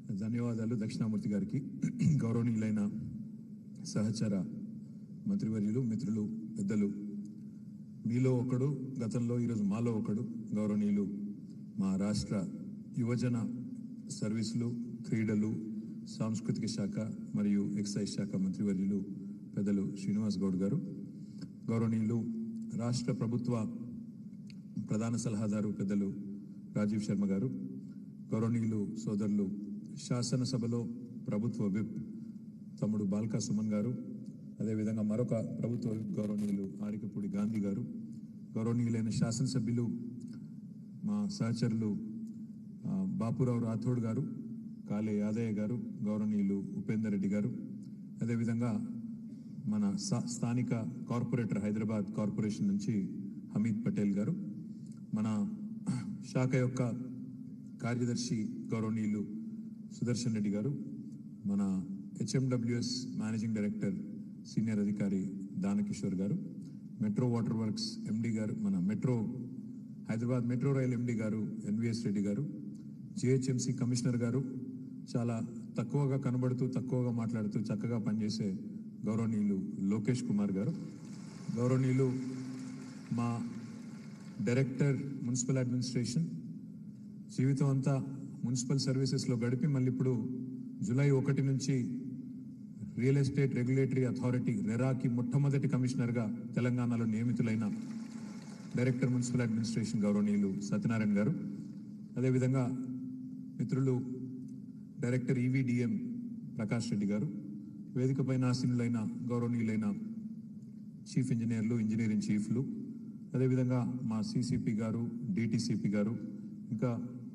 ధన్యవాదాలు దక్షిణామూర్తి గారికి గౌరవనీయులైన సహచర మంత్రివర్యులు మిత్రులు పెద్దలు మీలో ఒకడు గతంలో ఈరోజు మాలో ఒకడు గౌరవనీయులు మా రాష్ట్ర యువజన సర్వీసులు క్రీడలు సాంస్కృతిక శాఖ మరియు ఎక్సైజ్ శాఖ మంత్రివర్యులు పెద్దలు శ్రీనివాస్ గౌడ్ గారు గౌరవనీయులు రాష్ట్ర ప్రభుత్వ ప్రధాన సలహాదారు పెద్దలు రాజీవ్ శర్మ గారు గౌరవనీయులు సోదరులు శాసనసభలో ప్రభుత్వ విప్ తమ్ముడు బాల్కా సుమన్ గారు అదేవిధంగా మరొక ప్రభుత్వ విప్ గౌరవనీయులు ఆరికపూడి గాంధీ గారు గౌరవనీయులైన శాసనసభ్యులు మా సహచరులు ఆ, బాపురావు రాథోడ్ గారు కాళే యాదయ్య గారు గౌరవనీయులు ఉపేందర్ రెడ్డి గారు అదేవిధంగా మన స- స్థానిక కార్పొరేటర్ హైదరాబాద్ కార్పొరేషన్ నుంచి హమీద్ పటేల్ గారు మన శాఖ యొక్క కార్యదర్శి గౌరవనీయులు సుదర్శన్ రెడ్డి గారు మన హెచ్ఎండబ్ల్యూఎస్ మేనేజింగ్ డైరెక్టర్ సీనియర్ అధికారి దానకిషోర్ గారు మెట్రో వాటర్ వర్క్స్ ఎండి గారు మన Metro Hyderabad Metro Rail MD గారు ఎన్విఎస్ రెడ్డి గారు జిహెచ్ఎంసి కమిషనర్ గారు చాలా తక్కువగా కనబడుతూ తక్కువగా మాట్లాడుతూ చక్కగా పనిచేసే గౌరవనీయులు లోకేష్ కుమార్ గారు గౌరవనీయులు మా డైరెక్టర్ మున్సిపల్ అడ్మినిస్ట్రేషన్ జీవితం అంతా మున్సిపల్ సర్వీసెస్లో గడిపి మళ్ళీ ఇప్పుడు జూలై ఒకటి నుంచి రియల్ ఎస్టేట్ రెగ్యులేటరీ అథారిటీ రెరాకి మొట్టమొదటి కమిషనర్గా తెలంగాణలో నియమితులైన డైరెక్టర్ మున్సిపల్ అడ్మినిస్ట్రేషన్ గౌరవనీయులు సత్యనారాయణ గారు అదేవిధంగా మిత్రులు డైరెక్టర్ ఈవీడిఎం ప్రకాష్ రెడ్డి గారు వేదికపైన ఆసీనులైన గౌరవనీయులైన చీఫ్ ఇంజనీర్లు ఇంజనీరింగ్ చీఫ్లు అదేవిధంగా మా సిసిపి గారు డిటిసిపి గారు ఇంకా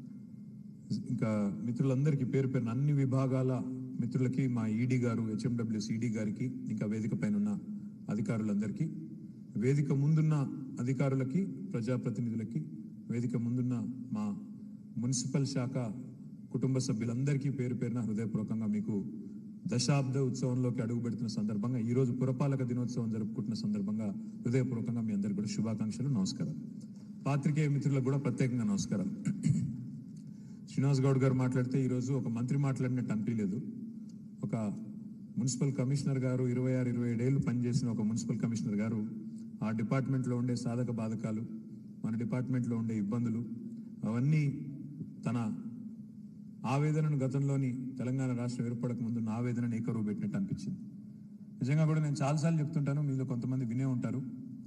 ఇంకా మిత్రులందరికీ పేరు పేరున అన్ని విభాగాల మిత్రులకి మా ఈడీ గారు హెచ్ఎండబ్ల్యూఎస్ ఈడీ గారికి ఇంకా వేదిక పైన ఉన్న అధికారులందరికీ వేదిక ముందున్న అధికారులకి ప్రజాప్రతినిధులకి వేదిక ముందున్న మా మున్సిపల్ శాఖ కుటుంబ సభ్యులందరికీ పేరు పేరున హృదయపూర్వకంగా మీకు దశాబ్ద ఉత్సవంలోకి అడుగు పెడుతున్న సందర్భంగా ఈ రోజు పురపాలక దినోత్సవం జరుపుకుంటున్న సందర్భంగా హృదయపూర్వకంగా మీ అందరికీ కూడా శుభాకాంక్షలు నమస్కారం పాత్రికేయ మిత్రులకు కూడా ప్రత్యేకంగా నమస్కారం శ్రీనివాస్ గౌడ్ గారు మాట్లాడితే ఈరోజు ఒక మంత్రి మాట్లాడినట్టు అనిపించలేదు ఒక మున్సిపల్ కమిషనర్ గారు ఇరవై ఆరు ఇరవై ఏడేళ్ళు పనిచేసిన ఒక మున్సిపల్ కమిషనర్ గారు ఆ డిపార్ట్మెంట్లో ఉండే సాధక బాధకాలు మన డిపార్ట్మెంట్లో ఉండే ఇబ్బందులు అవన్నీ తన ఆవేదనను గతంలోని తెలంగాణ రాష్ట్రం ఏర్పడక ముందు నా ఆవేదనను ఏకరువు పెట్టినట్టు అనిపించింది నిజంగా కూడా నేను చాలాసార్లు చెప్తుంటాను మీలో కొంతమంది వినే ఉంటారు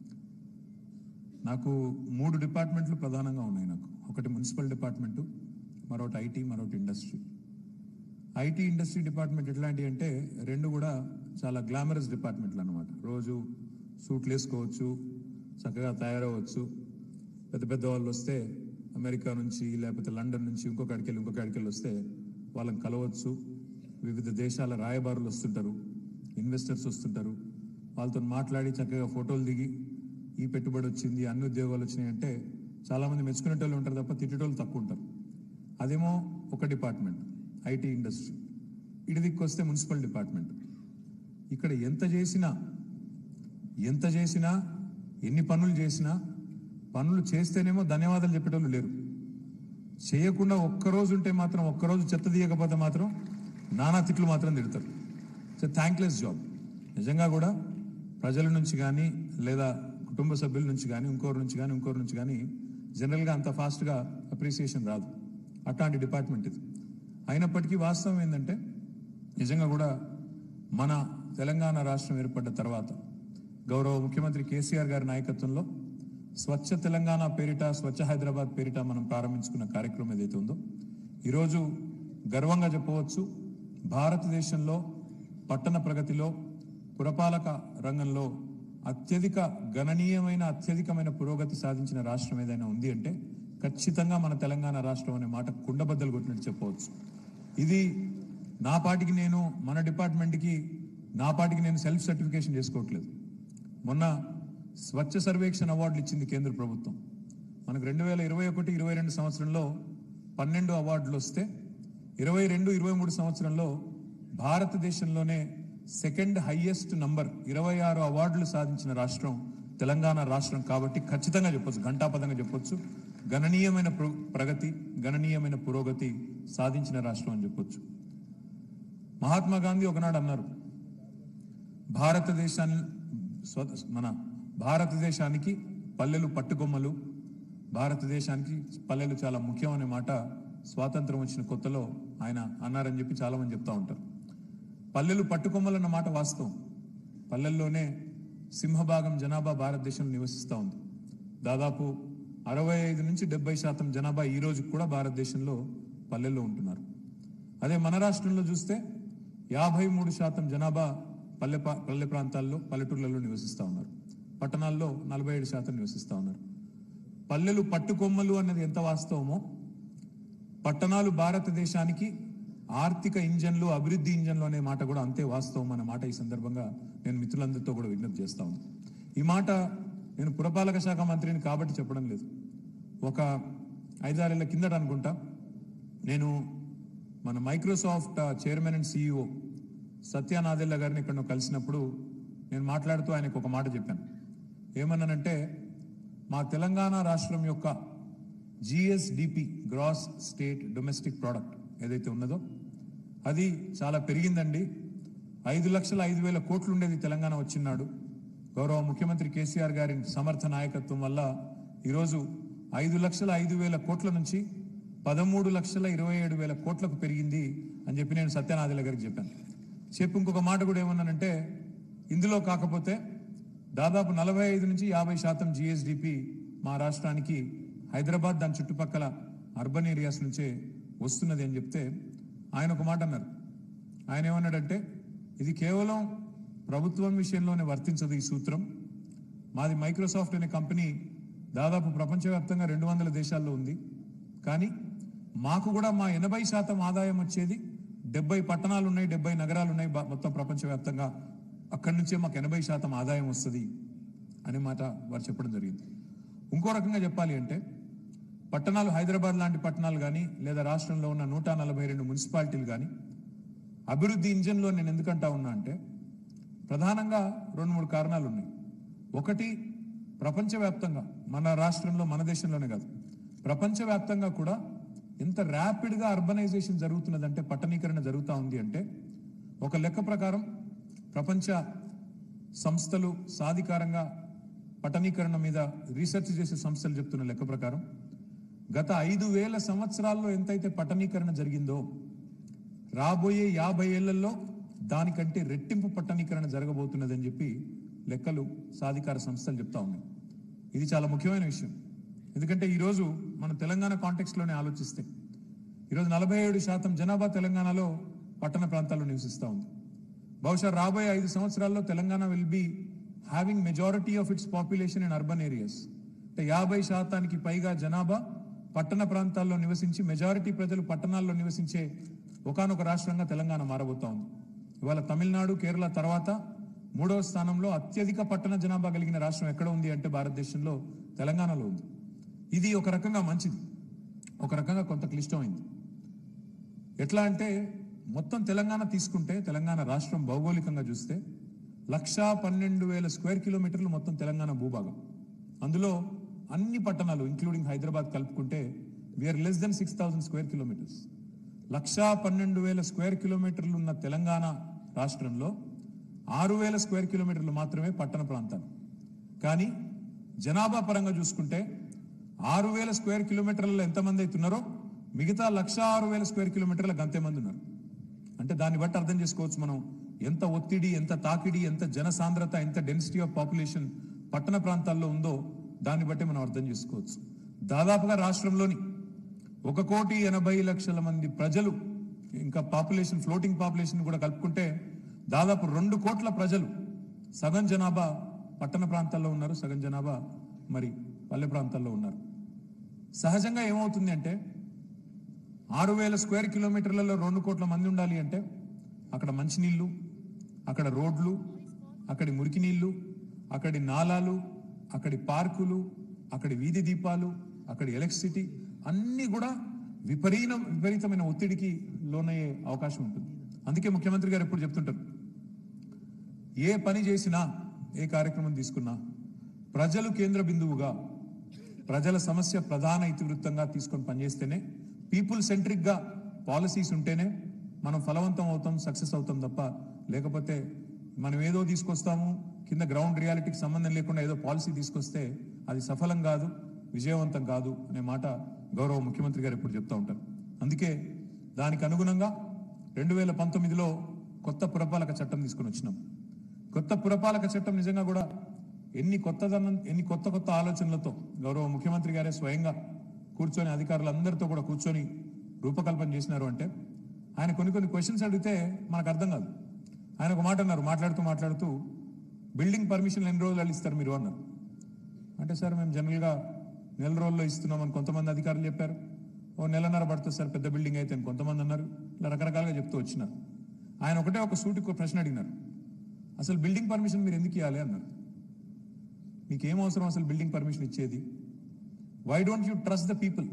నాకు మూడు డిపార్ట్మెంట్లు ప్రధానంగా ఉన్నాయి నాకు ఒకటి మున్సిపల్ డిపార్ట్మెంటు మరొకటి ఐటీ మరొకటి ఇండస్ట్రీ ఐటీ ఇండస్ట్రీ డిపార్ట్మెంట్ ఎట్లాంటివి అంటే రెండు కూడా చాలా గ్లామరస్ డిపార్ట్మెంట్లు అనమాట రోజు సూట్లు వేసుకోవచ్చు చక్కగా తయారవచ్చు పెద్ద పెద్ద వాళ్ళు వస్తే అమెరికా నుంచి లేకపోతే లండన్ నుంచి ఇంకొక అడికెళ్ళి ఇంకొక అడికెళ్ళి వస్తే వాళ్ళని కలవచ్చు వివిధ దేశాల రాయబారులు వస్తుంటారు ఇన్వెస్టర్స్ వస్తుంటారు వాళ్ళతో మాట్లాడి చక్కగా ఫోటోలు దిగి ఈ పెట్టుబడి వచ్చింది అన్ని ఉద్యోగాలు వచ్చినాయి అంటే చాలా మంది మెచ్చుకునేటోళ్ళు ఉంటారు తప్ప తిట్టేటోళ్ళు తక్కువ ఉంటారు అదేమో ఒక డిపార్ట్మెంట్ ఐటీ ఇండస్ట్రీ ఇటు దిక్కు వస్తే మున్సిపల్ డిపార్ట్మెంట్ ఇక్కడ ఎంత చేసినా ఎంత చేసినా ఎన్ని పనులు చేసినా పనులు చేస్తేనేమో ధన్యవాదాలు చెప్పేటోళ్ళు లేరు చేయకుండా ఒక్కరోజు ఉంటే మాత్రం ఒక్కరోజు చెత్త తీయకపోతే మాత్రం నానా తిట్లు మాత్రం తిడతారు సో థ్యాంక్లెస్ జాబ్ నిజంగా కూడా ప్రజల నుంచి కానీ లేదా కుటుంబ సభ్యుల నుంచి కానీ ఇంకోరి నుంచి కానీ ఇంకోరి నుంచి కానీ జనరల్గా అంత ఫాస్ట్గా అప్రిసియేషన్ రాదు అట్లాంటి డిపార్ట్మెంట్ ఇది అయినప్పటికీ వాస్తవం ఏంటంటే నిజంగా కూడా మన తెలంగాణ రాష్ట్రం ఏర్పడ్డ తర్వాత గౌరవ ముఖ్యమంత్రి కేసీఆర్ గారి నాయకత్వంలో స్వచ్ఛ తెలంగాణ పేరిట స్వచ్ఛ హైదరాబాద్ పేరిట మనం ప్రారంభించుకున్న కార్యక్రమం ఏదైతే ఉందో ఈరోజు గర్వంగా చెప్పవచ్చు భారతదేశంలో పట్టణ ప్రగతిలో పురపాలక రంగంలో అత్యధిక గణనీయమైన అత్యధికమైన పురోగతి సాధించిన రాష్ట్రం ఏదైనా ఉంది అంటే ఖచ్చితంగా మన తెలంగాణ రాష్ట్రం అనే మాట కుండబద్దలు కొట్టినట్టు చెప్పవచ్చు ఇది నా పాటికి నేను మన డిపార్ట్మెంట్కి నా పాటికి నేను సెల్ఫ్ సర్టిఫికేషన్ చేసుకోవట్లేదు మొన్న స్వచ్ఛ సర్వేక్షణ అవార్డులు ఇచ్చింది కేంద్ర ప్రభుత్వం మనకు రెండు వేల ఇరవై ఒకటి ఇరవై రెండు సంవత్సరంలో పన్నెండు అవార్డులు వస్తే ఇరవై రెండు ఇరవై మూడు సంవత్సరంలో భారతదేశంలోనే సెకండ్ హైయెస్ట్ నంబర్ ఇరవై ఆరు అవార్డులు సాధించిన రాష్ట్రం తెలంగాణ రాష్ట్రం కాబట్టి ఖచ్చితంగా చెప్పొచ్చు ఘంటాపదంగా చెప్పొచ్చు గణనీయమైన ప్ర- ప్రగతి గణనీయమైన పురోగతి సాధించిన రాష్ట్రం అని చెప్పొచ్చు మహాత్మా గాంధీ ఒకనాడు అన్నారు భారతదేశాన్ని స్వ- మన భారతదేశానికి పల్లెలు పట్టుకొమ్మలు భారతదేశానికి పల్లెలు చాలా ముఖ్యం అనే మాట స్వాతంత్రం వచ్చిన కొత్తలో ఆయన అన్నారని చెప్పి చాలా మంది చెప్తా ఉంటారు పల్లెలు పట్టుకొమ్మలు అన్న మాట వాస్తవం పల్లెల్లోనే సింహభాగం జనాభా భారతదేశంలో నివసిస్తూ ఉంది దాదాపు అరవై ఐదు నుంచి డెబ్బై శాతం జనాభా ఈ రోజు కూడా భారతదేశంలో పల్లెల్లో ఉంటున్నారు అదే మన రాష్ట్రంలో చూస్తే యాభై మూడు శాతం జనాభా పల్లె పా- పల్లె ప్రాంతాల్లో పల్లెటూర్లలో నివసిస్తూ ఉన్నారు పట్టణాల్లో నలభై ఏడు శాతం నివసిస్తూ ఉన్నారు పల్లెలు పట్టుకొమ్మలు అన్నది ఎంత వాస్తవమో పట్టణాలు భారతదేశానికి ఆర్థిక ఇంజన్లు అభివృద్ధి ఇంజన్లు అనే మాట కూడా అంతే వాస్తవం అనే మాట ఈ సందర్భంగా నేను మిత్రులందరితో కూడా విజ్ఞప్తి చేస్తా ఉన్నాను ఈ మాట నేను పురపాలక శాఖ మంత్రిని కాబట్టి చెప్పడం లేదు ఒక ఐదారేళ్ల కిందట అనుకుంటా నేను మన Microsoft chairman and CEO Satya Nadella గారిని ఇక్కడ కలిసినప్పుడు నేను మాట్లాడుతూ ఆయనకు ఒక మాట చెప్పాను ఏమన్నానంటే మా తెలంగాణ రాష్ట్రం యొక్క GSDP gross state domestic product ఏదైతే ఉన్నదో అది చాలా పెరిగిందండి ఐదు లక్షల ఐదు వేల కోట్లు ఉండేది తెలంగాణ వచ్చినాడు గౌరవ ముఖ్యమంత్రి కేసీఆర్ గారి సమర్థ నాయకత్వం వల్ల ఈరోజు ఐదు లక్షల ఐదు వేల కోట్ల నుంచి పదమూడు లక్షల ఇరవై ఏడు వేల కోట్లకు పెరిగింది అని చెప్పి నేను సత్యనాథుల గారికి చెప్పాను చెప్పి ఇంకొక మాట కూడా ఏమన్నానంటే ఇందులో కాకపోతే దాదాపు నలభై ఐదు నుంచి యాభై శాతం జిఎస్డిపి మా రాష్ట్రానికి హైదరాబాద్ దాని చుట్టుపక్కల అర్బన్ ఏరియాస్ నుంచే వస్తున్నది అని చెప్తే ఆయన ఒక మాట అన్నారు ఆయన ఏమన్నాడంటే ఇది కేవలం ప్రభుత్వం విషయంలోనే వర్తించదు ఈ సూత్రం మాది మైక్రోసాఫ్ట్ అనే కంపెనీ దాదాపు ప్రపంచవ్యాప్తంగా రెండు వందల దేశాల్లో ఉంది కానీ మాకు కూడా మా ఎనభై శాతం ఆదాయం వచ్చేది డెబ్బై పట్టణాలు ఉన్నాయి డెబ్బై నగరాలు ఉన్నాయి బా- మొత్తం ప్రపంచవ్యాప్తంగా అక్కడి నుంచే మాకు ఎనభై శాతం ఆదాయం వస్తుంది అనే మాట వారు చెప్పడం జరిగింది ఇంకో రకంగా చెప్పాలి అంటే పట్టణాలు హైదరాబాద్ లాంటి పట్టణాలు కానీ లేదా రాష్ట్రంలో ఉన్న నూట నలభై రెండు మున్సిపాలిటీలు కానీ అభివృద్ధి ఇంజన్లో నేను ఎందుకంటా ఉన్నా అంటే ప్రధానంగా రెండు మూడు కారణాలు ఉన్నాయి ఒకటి ప్రపంచవ్యాప్తంగా మన రాష్ట్రంలో మన దేశంలోనే కాదు ప్రపంచవ్యాప్తంగా కూడా ఎంత ర్యాపిడ్గా అర్బనైజేషన్ జరుగుతున్నదంటే పట్టణీకరణ జరుగుతూ ఉంది అంటే ఒక లెక్క ప్రకారం ప్రపంచ సంస్థలు సాధికారంగా పట్టణీకరణ మీద రీసెర్చ్ చేసే సంస్థలు చెప్తున్న లెక్క ప్రకారం గత ఐదు వేల సంవత్సరాల్లో ఎంతైతే పట్టణీకరణ జరిగిందో రాబోయే యాభై ఏళ్లలో దానికంటే రెట్టింపు పట్టణీకరణ జరగబోతున్నదని చెప్పి లెక్కలు సాధికార సంస్థలు చెప్తా ఉన్నాయి ఇది చాలా ముఖ్యమైన విషయం ఎందుకంటే ఈరోజు మన తెలంగాణ కాంటెక్స్లోనే ఆలోచిస్తే ఈరోజు నలభై ఏడు శాతం జనాభా తెలంగాణలో పట్టణ ప్రాంతాల్లో నివసిస్తూ ఉంది బహుశా రాబోయే ఐదు సంవత్సరాల్లో Telangana will be having majority of its population in urban areas అంటే యాభై శాతానికి పైగా జనాభా పట్టణ ప్రాంతాల్లో నివసించి మెజారిటీ ప్రజలు పట్టణాల్లో నివసించే ఒకానొక రాష్ట్రంగా తెలంగాణ మారబోతా ఉంది ఇవాళ తమిళనాడు కేరళ తర్వాత మూడవ స్థానంలో అత్యధిక పట్టణ జనాభా కలిగిన రాష్ట్రం ఎక్కడ ఉంది అంటే భారతదేశంలో తెలంగాణలో ఉంది ఇది ఒక రకంగా మంచిది ఒక రకంగా కొంత క్లిష్టమైంది ఎట్లా అంటే మొత్తం తెలంగాణ తీసుకుంటే తెలంగాణ రాష్ట్రం భౌగోళికంగా చూస్తే లక్షా పన్నెండు వేల స్క్వేర్ కిలోమీటర్లు మొత్తం తెలంగాణ భూభాగం అందులో అన్ని పట్టణాలు ఇంక్లూడింగ్ హైదరాబాద్ కలుపుకుంటే we are less than six thousand square kilometres లక్షా పన్నెండు వేల స్క్వేర్ కిలోమీటర్లు ఉన్న తెలంగాణ రాష్ట్రంలో ఆరు వేల స్క్వేర్ కిలోమీటర్లు మాత్రమే పట్టణ ప్రాంతాలు కానీ జనాభా పరంగా చూసుకుంటే ఆరు వేల స్క్వేర్ కిలోమీటర్లలో ఎంతమంది అవుతున్నారో మిగతా లక్ష ఆరు వేల స్క్వేర్ కిలోమీటర్లకు అంతేమంది ఉన్నారు అంటే దాన్ని బట్టి అర్థం చేసుకోవచ్చు మనం ఎంత ఒత్తిడి ఎంత తాకిడి ఎంత జనసాంద్రత ఎంత డెన్సిటీ ఆఫ్ పాపులేషన్ పట్టణ ప్రాంతాల్లో ఉందో దాన్ని బట్టి మనం అర్థం చేసుకోవచ్చు దాదాపుగా రాష్ట్రంలోని ఒక కోటి ఎనభై లక్షల మంది ప్రజలు ఇంకా పాపులేషన్ ఫ్లోటింగ్ పాపులేషన్ కూడా కలుపుకుంటే దాదాపు రెండు కోట్ల ప్రజలు సగం జనాభా పట్టణ ప్రాంతాల్లో ఉన్నారు సగం జనాభా మరి పల్లె ప్రాంతాల్లో ఉన్నారు సహజంగా ఏమవుతుంది అంటే ఆరు వేల స్క్వేర్ కిలోమీటర్లలో రెండు కోట్ల మంది ఉండాలి అంటే అక్కడ మంచినీళ్ళు అక్కడ రోడ్లు అక్కడి మురికి నీళ్లు అక్కడి నాలాలు అక్కడి పార్కులు అక్కడి వీధి దీపాలు అక్కడి ఎలక్ట్రిసిటీ అన్నీ కూడా విపరీత విపరీతమైన ఒత్తిడికి లోనయ్యే అవకాశం ఉంటుంది అందుకే ముఖ్యమంత్రి గారు ఎప్పుడు చెప్తుంటారు ఏ పని చేసినా ఏ కార్యక్రమం తీసుకున్నా ప్రజలు కేంద్ర బిందువుగా ప్రజల సమస్య ప్రధాన ఇతివృత్తంగా తీసుకొని పనిచేస్తేనే పీపుల్ సెంట్రిక్ గా పాలసీస్ ఉంటేనే మనం ఫలవంతం అవుతాం సక్సెస్ అవుతాం తప్ప లేకపోతే మనం ఏదో తీసుకొస్తాము కింద గ్రౌండ్ రియాలిటీకి సంబంధం లేకుండా ఏదో పాలసీ తీసుకొస్తే అది సఫలం కాదు విజయవంతం కాదు అనే మాట గౌరవ ముఖ్యమంత్రి గారు ఎప్పుడు చెప్తా ఉంటారు అందుకే దానికి అనుగుణంగా రెండు వేల పంతొమ్మిదిలో కొత్త పురపాలక చట్టం తీసుకొని వచ్చినాం కొత్త పురపాలక చట్టం నిజంగా కూడా ఎన్ని కొత్తదనం ఎన్ని కొత్త కొత్త ఆలోచనలతో గౌరవ ముఖ్యమంత్రి గారే స్వయంగా కూర్చొని అధికారులందరితో కూడా కూర్చొని రూపకల్పన చేసినారు అంటే ఆయన కొన్ని కొన్ని క్వశ్చన్స్ అడిగితే మనకు అర్థం కాదు ఆయన ఒక మాట అన్నారు మాట్లాడుతూ మాట్లాడుతూ బిల్డింగ్ పర్మిషన్లు ఎన్ని రోజులు ఇస్తారు మీరు అన్నారు అంటే సార్ మేము జనరల్గా నెల రోజుల్లో ఇస్తున్నామని కొంతమంది అధికారులు చెప్పారు ఓ నెలన్నర పడుతుంది సార్ పెద్ద బిల్డింగ్ అయితే అని కొంతమంది అన్నారు ఇలా రకరకాలుగా చెప్తూ వచ్చినారు ఆయన ఒకటే ఒక సూటికి ఒక ప్రశ్న అడిగినారు అసలు బిల్డింగ్ పర్మిషన్ మీరు ఎందుకు ఇవ్వాలి అన్నారు మీకు ఏం అవసరం అసలు బిల్డింగ్ పర్మిషన్ ఇచ్చేది why don't you trust the people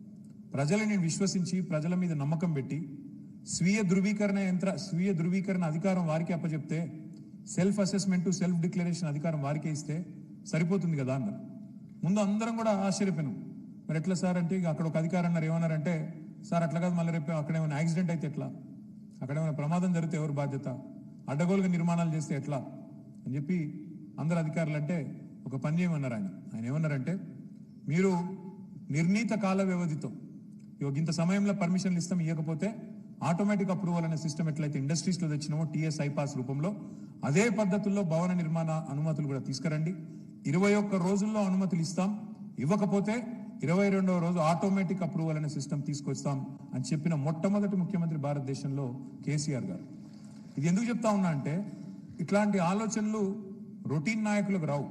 ప్రజలని విశ్వసించి ప్రజల మీద నమ్మకం పెట్టి స్వీయ ధృవీకరణ యంత్ర స్వీయ ధృవీకరణ అధికారం వారికి అప్పచెప్తే సెల్ఫ్ అసెస్మెంట్ సెల్ఫ్ డిక్లరేషన్ అధికారం వారికే ఇస్తే సరిపోతుంది కదా అన్నారు ముందు అందరం కూడా ఆశ్చర్యపోయినాం మరి ఎట్లా సార్ అంటే ఇక అక్కడ ఒక అధికారి అన్నారు ఏమన్నారంటే సార్ అట్లా కాదు మళ్ళీ రేపు అక్కడ ఏమైనా యాక్సిడెంట్ అయితే ఎట్లా అక్కడ ఏమైనా ప్రమాదం జరిగితే ఎవరు బాధ్యత అడ్డగోలుగా నిర్మాణాలు చేస్తే ఎట్లా అని చెప్పి అందరు అధికారులు అంటే ఒక పని చేయమన్నారు ఆయన ఆయన ఏమన్నారంటే మీరు నిర్ణీత కాల వ్యవధితో ఇగో ఇంత సమయంలో పర్మిషన్లు ఇస్తాం ఇవ్వకపోతే ఆటోమేటిక్ అప్రూవల్ అనే సిస్టమ్ ఎట్లయితే ఇండస్ట్రీస్ లో తెచ్చినామో టీఎస్ ఐపాస్ రూపంలో అదే పద్ధతుల్లో భవన నిర్మాణ అనుమతులు కూడా తీసుకురండి ఇరవై ఒక్క రోజుల్లో అనుమతులు ఇస్తాం ఇవ్వకపోతే ఇరవై రెండవ రోజు ఆటోమేటిక్ అప్రూవల్ అనే సిస్టమ్ తీసుకొస్తాం అని చెప్పిన మొట్టమొదటి ముఖ్యమంత్రి భారతదేశంలో కేసీఆర్ గారు ఇది ఎందుకు చెప్తా ఉన్నా అంటే ఇట్లాంటి ఆలోచనలు రొటీన్ నాయకులకు రావు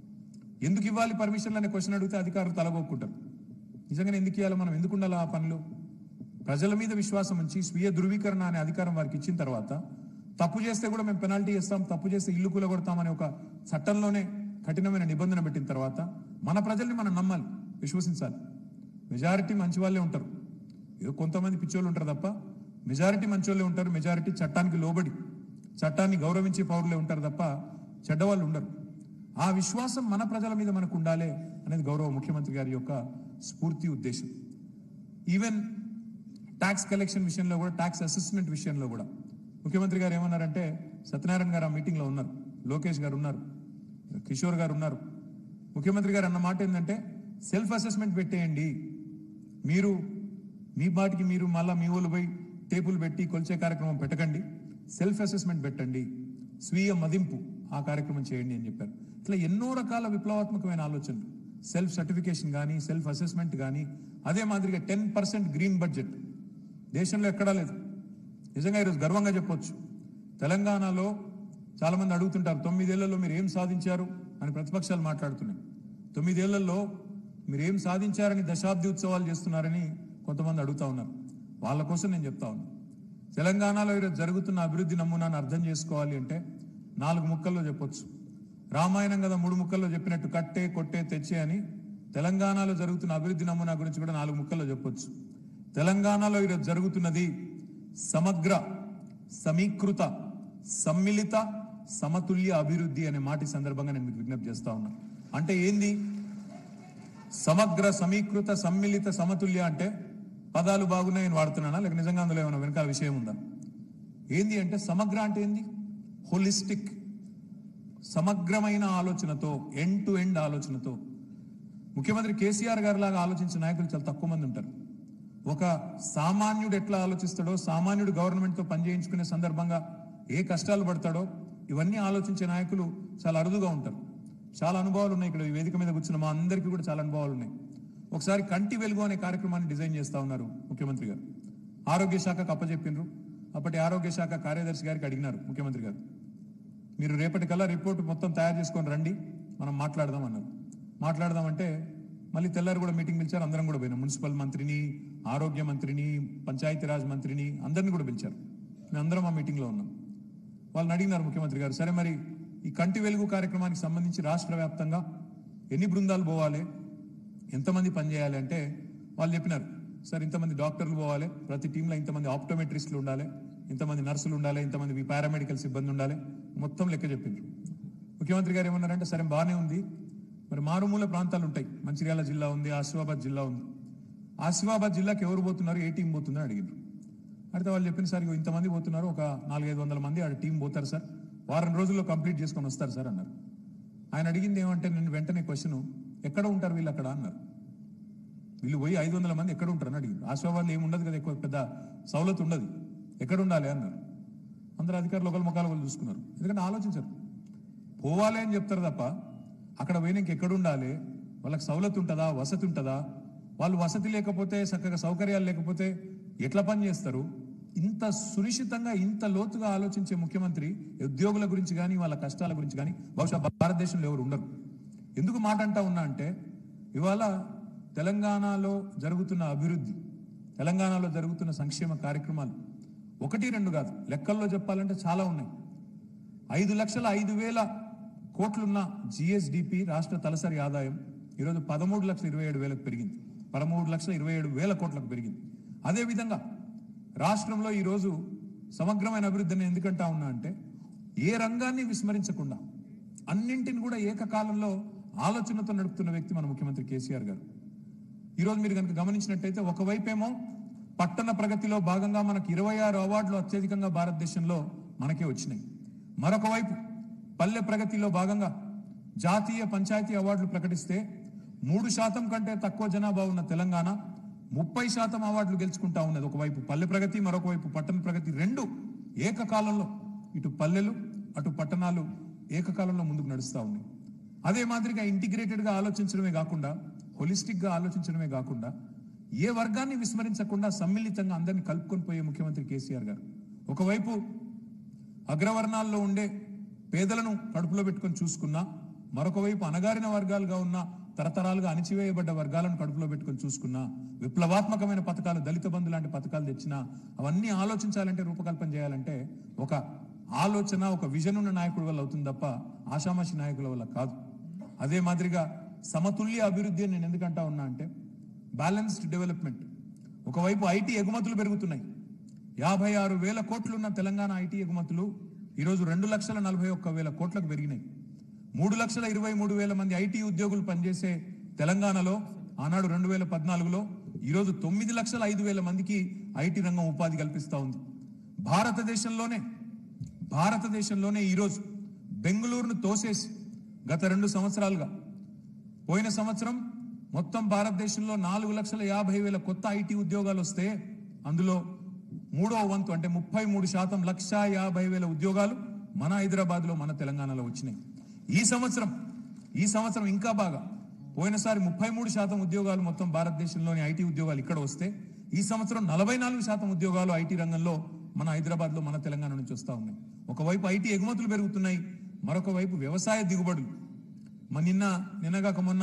ఎందుకు ఇవ్వాలి పర్మిషన్లు అనే క్వశ్చన్ అడిగితే అధికారులు తలగొక్కుంటారు నిజంగానే ఎందుకు ఇవ్వాలి మనం ఎందుకు ఉండాలి ఆ పనులు ప్రజల మీద విశ్వాసం ఉంచి స్వీయ ధృవీకరణ అనే అధికారం వారికి ఇచ్చిన తర్వాత తప్పు చేస్తే కూడా మేము పెనాల్టీ ఇస్తాం తప్పు చేస్తే ఇల్లు కూలగొడతామనే ఒక చట్టంలోనే కఠినమైన నిబంధన పెట్టిన తర్వాత మన ప్రజల్ని మనం నమ్మాలి విశ్వసించాలి మెజారిటీ మంచి వాళ్ళే ఉంటారు ఏదో కొంతమంది పిచ్చోళ్ళు ఉంటారు తప్ప మెజారిటీ మంచోళ్ళే ఉంటారు మెజారిటీ చట్టానికి లోబడి చట్టాన్ని గౌరవించే పౌరులే ఉంటారు తప్ప చెడ్డవాళ్ళు ఉండరు ఆ విశ్వాసం మన ప్రజల మీద మనకు ఉండాలి అనేది గౌరవ ముఖ్యమంత్రి గారి యొక్క స్ఫూర్తి ఉద్దేశం ఈవెన్ ట్యాక్స్ కలెక్షన్ విషయంలో కూడా ట్యాక్స్ అసెస్మెంట్ విషయంలో కూడా ముఖ్యమంత్రి గారు ఏమన్నారంటే సత్యనారాయణ గారు ఆ మీటింగ్లో ఉన్నారు లోకేష్ గారు ఉన్నారు కిషోర్ గారు ఉన్నారు ముఖ్యమంత్రి గారు అన్న మాట ఏంటంటే సెల్ఫ్ అసెస్మెంట్ పెట్టేయండి మీరు మీ బాటికి మీరు మళ్ళా మీ ఊళ్ళు పోయి టేపులు పెట్టి కొలిచే కార్యక్రమం పెట్టకండి సెల్ఫ్ అసెస్మెంట్ పెట్టండి స్వీయ మదింపు ఆ కార్యక్రమం చేయండి అని చెప్పారు ఇట్లా ఎన్నో రకాల విప్లవాత్మకమైన ఆలోచనలు సెల్ఫ్ సర్టిఫికేషన్ కానీ సెల్ఫ్ అసెస్మెంట్ కానీ అదే మాదిరిగా టెన్ పర్సెంట్ గ్రీన్ బడ్జెట్ దేశంలో ఎక్కడా లేదు నిజంగా ఈరోజు గర్వంగా చెప్పొచ్చు తెలంగాణలో చాలా మంది అడుగుతుంటారు తొమ్మిదేళ్లలో మీరు ఏం సాధించారు అని ప్రతిపక్షాలు మాట్లాడుతున్నాయి తొమ్మిదేళ్లలో మీరు ఏం సాధించారని దశాబ్ది ఉత్సవాలు చేస్తున్నారని కొంతమంది అడుగుతా ఉన్నారు వాళ్ళ కోసం నేను చెప్తా ఉన్నా తెలంగాణలో ఈరోజు జరుగుతున్న అభివృద్ధి నమూనాను అర్థం చేసుకోవాలి అంటే నాలుగు ముక్కల్లో చెప్పొచ్చు రామాయణం కదా మూడు ముక్కల్లో చెప్పినట్టు కట్టే కొట్టే తెచ్చే అని తెలంగాణలో జరుగుతున్న అభివృద్ధి నమూనా గురించి కూడా నాలుగు ముక్కల్లో చెప్పొచ్చు తెలంగాణలో ఈరోజు జరుగుతున్నది సమగ్ర సమీకృత సమ్మిళిత సమతుల్య అభివృద్ధి అనే మాట ఈ సందర్భంగా నేను మీకు విజ్ఞప్తి చేస్తా ఉన్నా అంటే ఏంది సమగ్ర సమీకృత సమ్మిళిత సమతుల్య అంటే పదాలు బాగున్నాయని వాడుతున్నానా లేక నిజంగా అందులో ఏమైనా వెనకాల విషయం ఉందా ఏంది అంటే సమగ్ర అంటే ఏంది హోలిస్టిక్ సమగ్రమైన ఆలోచనతో ఎండ్ టు ఎండ్ ఆలోచనతో ముఖ్యమంత్రి కేసీఆర్ గారి లాగా ఆలోచించిన నాయకులు చాలా తక్కువ మంది ఉంటారు ఒక సామాన్యుడు ఎట్లా ఆలోచిస్తాడో సామాన్యుడు గవర్నమెంట్తో పనిచేయించుకునే సందర్భంగా ఏ కష్టాలు పడతాడో ఇవన్నీ ఆలోచించే నాయకులు చాలా అరుదుగా ఉంటారు చాలా అనుభవాలు ఉన్నాయి ఇక్కడ ఈ వేదిక మీద కూర్చున్న మా అందరికీ కూడా చాలా అనుభవాలు ఉన్నాయి ఒకసారి కంటి వెలుగు అనే కార్యక్రమాన్ని డిజైన్ చేస్తా ఉన్నారు ముఖ్యమంత్రి గారు ఆరోగ్య శాఖకు అప్పచెప్పినరు అప్పటి ఆరోగ్య శాఖ కార్యదర్శి గారికి అడిగినారు ముఖ్యమంత్రి గారు మీరు రేపటికల్లా రిపోర్ట్ మొత్తం తయారు చేసుకొని రండి మనం మాట్లాడదాం అన్నారు మాట్లాడదామంటే మళ్ళీ తెల్లారి కూడా మీటింగ్ పిలిచారు అందరం కూడా పోయినాం మున్సిపల్ మంత్రిని ఆరోగ్య మంత్రిని పంచాయతీరాజ్ మంత్రిని అందరిని కూడా పిలిచారు మేము అందరం ఆ మీటింగ్లో ఉన్నాం వాళ్ళని అడిగినారు ముఖ్యమంత్రి గారు సరే మరి ఈ కంటి వెలుగు కార్యక్రమానికి సంబంధించి రాష్ట్ర వ్యాప్తంగా ఎన్ని బృందాలు పోవాలి ఎంతమంది పనిచేయాలి అంటే వాళ్ళు చెప్పినారు సార్ ఇంతమంది డాక్టర్లు పోవాలి ప్రతి టీంలో ఇంతమంది ఆప్టోమెట్రిస్టులు ఉండాలి ఇంతమంది నర్సులు ఉండాలి ఇంతమంది పారామెడికల్ సిబ్బంది ఉండాలి మొత్తం లెక్క చెప్పిండ్రు ముఖ్యమంత్రి గారు ఏమన్నారంటే సరే బాగానే ఉంది మరి మారుమూల ప్రాంతాలు ఉంటాయి మంచిర్యాల జిల్లా ఉంది ఆసిఫాబాద్ జిల్లా ఉంది ఆసిఫాబాద్ జిల్లాకి ఎవరు పోతున్నారు ఏ టీం పోతుందని అడిగిండ్రు అయితే వాళ్ళు చెప్పిన సార్ ఇగో ఇంతమంది పోతున్నారు ఒక నాలుగైదు వందల మంది ఆడ టీం పోతారు సార్ వారం రోజుల్లో కంప్లీట్ చేసుకొని వస్తారు సార్ అన్నారు ఆయన అడిగింది ఏమంటే నేను వెంటనే క్వశ్చన్ ఎక్కడ ఉంటారు వీళ్ళు అక్కడ అన్నారు వీళ్ళు పోయి ఐదు వందల మంది ఎక్కడ ఉంటారు అని అడిగింది ఆశ్వాబాద్లో ఏమి ఉండదు కదా ఎక్కువ పెద్ద సౌలత్ ఉండదు ఎక్కడ ఉండాలి అన్నారు అందరు అధికారులు ఒకరి ముఖాలు ఒకరు చూసుకున్నారు ఎందుకంటే ఆలోచించరు పోవాలి అని చెప్తారు తప్ప అక్కడ పోయినాక ఎక్కడ ఉండాలి వాళ్ళకి సౌలత్ ఉంటుందా వసతి ఉంటుందా వాళ్ళు వసతి లేకపోతే చక్కగా సౌకర్యాలు లేకపోతే ఎట్లా పని చేస్తారు ఇంత సునిశ్చితంగా ఇంత లోతుగా ఆలోచించే ముఖ్యమంత్రి ఉద్యోగుల గురించి కానీ వాళ్ళ కష్టాల గురించి కానీ బహుశా భారతదేశంలో ఎవరు ఉండరు ఎందుకు మాట అంటా ఉన్నా అంటే ఇవాళ తెలంగాణలో జరుగుతున్న అభివృద్ధి తెలంగాణలో జరుగుతున్న సంక్షేమ కార్యక్రమాలు ఒకటి రెండు కాదు లెక్కల్లో చెప్పాలంటే చాలా ఉన్నాయి ఐదు లక్షల ఐదు వేల కోట్లున్న జిఎస్డిపి రాష్ట్ర తలసరి ఆదాయం ఈరోజు పదమూడు లక్షల ఇరవై ఏడు వేలకు పెరిగింది పదమూడు లక్షల ఇరవై ఏడు వేల కోట్లకు పెరిగింది అదేవిధంగా రాష్ట్రంలో ఈరోజు సమగ్రమైన అభివృద్ధిని ఎందుకంటా ఉన్నా అంటే ఏ రంగాన్ని విస్మరించకుండా అన్నింటిని కూడా ఏకకాలంలో ఆలోచనతో నడుపుతున్న వ్యక్తి మన ముఖ్యమంత్రి కేసీఆర్ గారు ఈరోజు మీరు కనుక గమనించినట్టయితే ఒకవైపేమో పట్టణ ప్రగతిలో భాగంగా మనకు ఇరవై ఆరు అవార్డులు అత్యధికంగా భారతదేశంలో మనకే వచ్చినాయి మరొక వైపు పల్లె ప్రగతిలో భాగంగా జాతీయ పంచాయతీ అవార్డులు ప్రకటిస్తే మూడు శాతం కంటే తక్కువ జనాభా ఉన్న తెలంగాణ ముప్పై శాతం అవార్డులు గెలుచుకుంటా ఉన్నది ఒకవైపు పల్లె ప్రగతి మరొక వైపు పట్టణ ప్రగతి రెండు ఏకకాలంలో ఇటు పల్లెలు అటు పట్టణాలు ఏకకాలంలో ముందుకు నడుస్తూ ఉన్నాయి అదే మాదిరిగా ఇంటిగ్రేటెడ్ గా ఆలోచించడమే కాకుండా హోలిస్టిక్ గా ఆలోచించడమే కాకుండా ఏ వర్గాన్ని విస్మరించకుండా సమ్మిళితంగా అందరిని కలుపుకొని పోయే ముఖ్యమంత్రి కేసీఆర్ గారు ఒకవైపు అగ్రవర్ణాల్లో ఉండే పేదలను కడుపులో పెట్టుకొని చూసుకున్నా మరొక వైపు అణగారిన వర్గాలుగా ఉన్న తరతరాలుగా అణిచివేయబడ్డ వర్గాలను కడుపులో పెట్టుకొని చూసుకున్నా విప్లవాత్మకమైన పథకాలు దళిత బంధు లాంటి పథకాలు తెచ్చినా అవన్నీ ఆలోచించాలంటే రూపకల్పన చేయాలంటే ఒక ఆలోచన ఒక విజన్ ఉన్న నాయకుడి వల్ల అవుతుంది తప్ప ఆషామాషి నాయకుల వల్ల కాదు అదే మాదిరిగా సమతుల్య అభివృద్ధి అని నేను ఎందుకంటా ఉన్నా అంటే బ్యాలెన్స్డ్ డెవలప్మెంట్ ఒకవైపు ఐటీ ఎగుమతులు పెరుగుతున్నాయి యాభై ఆరు వేల కోట్లున్న తెలంగాణ ఐటీ ఎగుమతులు ఈరోజు రెండు లక్షల నలభై ఒక్క వేల కోట్లకు పెరిగినాయి మూడు లక్షల ఇరవై మూడు వేల మంది ఐటీ ఉద్యోగులు పనిచేసే తెలంగాణలో ఆనాడు రెండు వేల పద్నాలుగులో ఈరోజు తొమ్మిది లక్షల ఐదు వేల మందికి ఐటీ రంగం ఉపాధి కల్పిస్తా ఉంది భారతదేశంలోనే భారతదేశంలోనే ఈరోజు బెంగళూరును తోసేసి గత రెండు సంవత్సరాలుగా పోయిన సంవత్సరం మొత్తం భారతదేశంలో నాలుగు లక్షల యాభై వేల కొత్త ఐటీ ఉద్యోగాలు వస్తే అందులో మూడో వంతు అంటే ముప్పై మూడు శాతం లక్ష యాభై వేల ఉద్యోగాలు మన హైదరాబాద్ లో మన తెలంగాణలో వచ్చినాయి ఈ సంవత్సరం ఈ సంవత్సరం ఇంకా బాగా పోయినసారి ముప్పై మూడు శాతం ఉద్యోగాలు మొత్తం భారతదేశంలోని ఐటీ ఉద్యోగాలు ఇక్కడ వస్తే ఈ సంవత్సరం నలభై నాలుగు శాతం ఉద్యోగాలు ఐటీ రంగంలో మన హైదరాబాద్ లో మన తెలంగాణ నుంచి వస్తా ఉన్నాయి ఒకవైపు ఐటీ ఎగుమతులు పెరుగుతున్నాయి మరొక వైపు వ్యవసాయ దిగుబడులు మన నిన్న నిన్నగాక మొన్న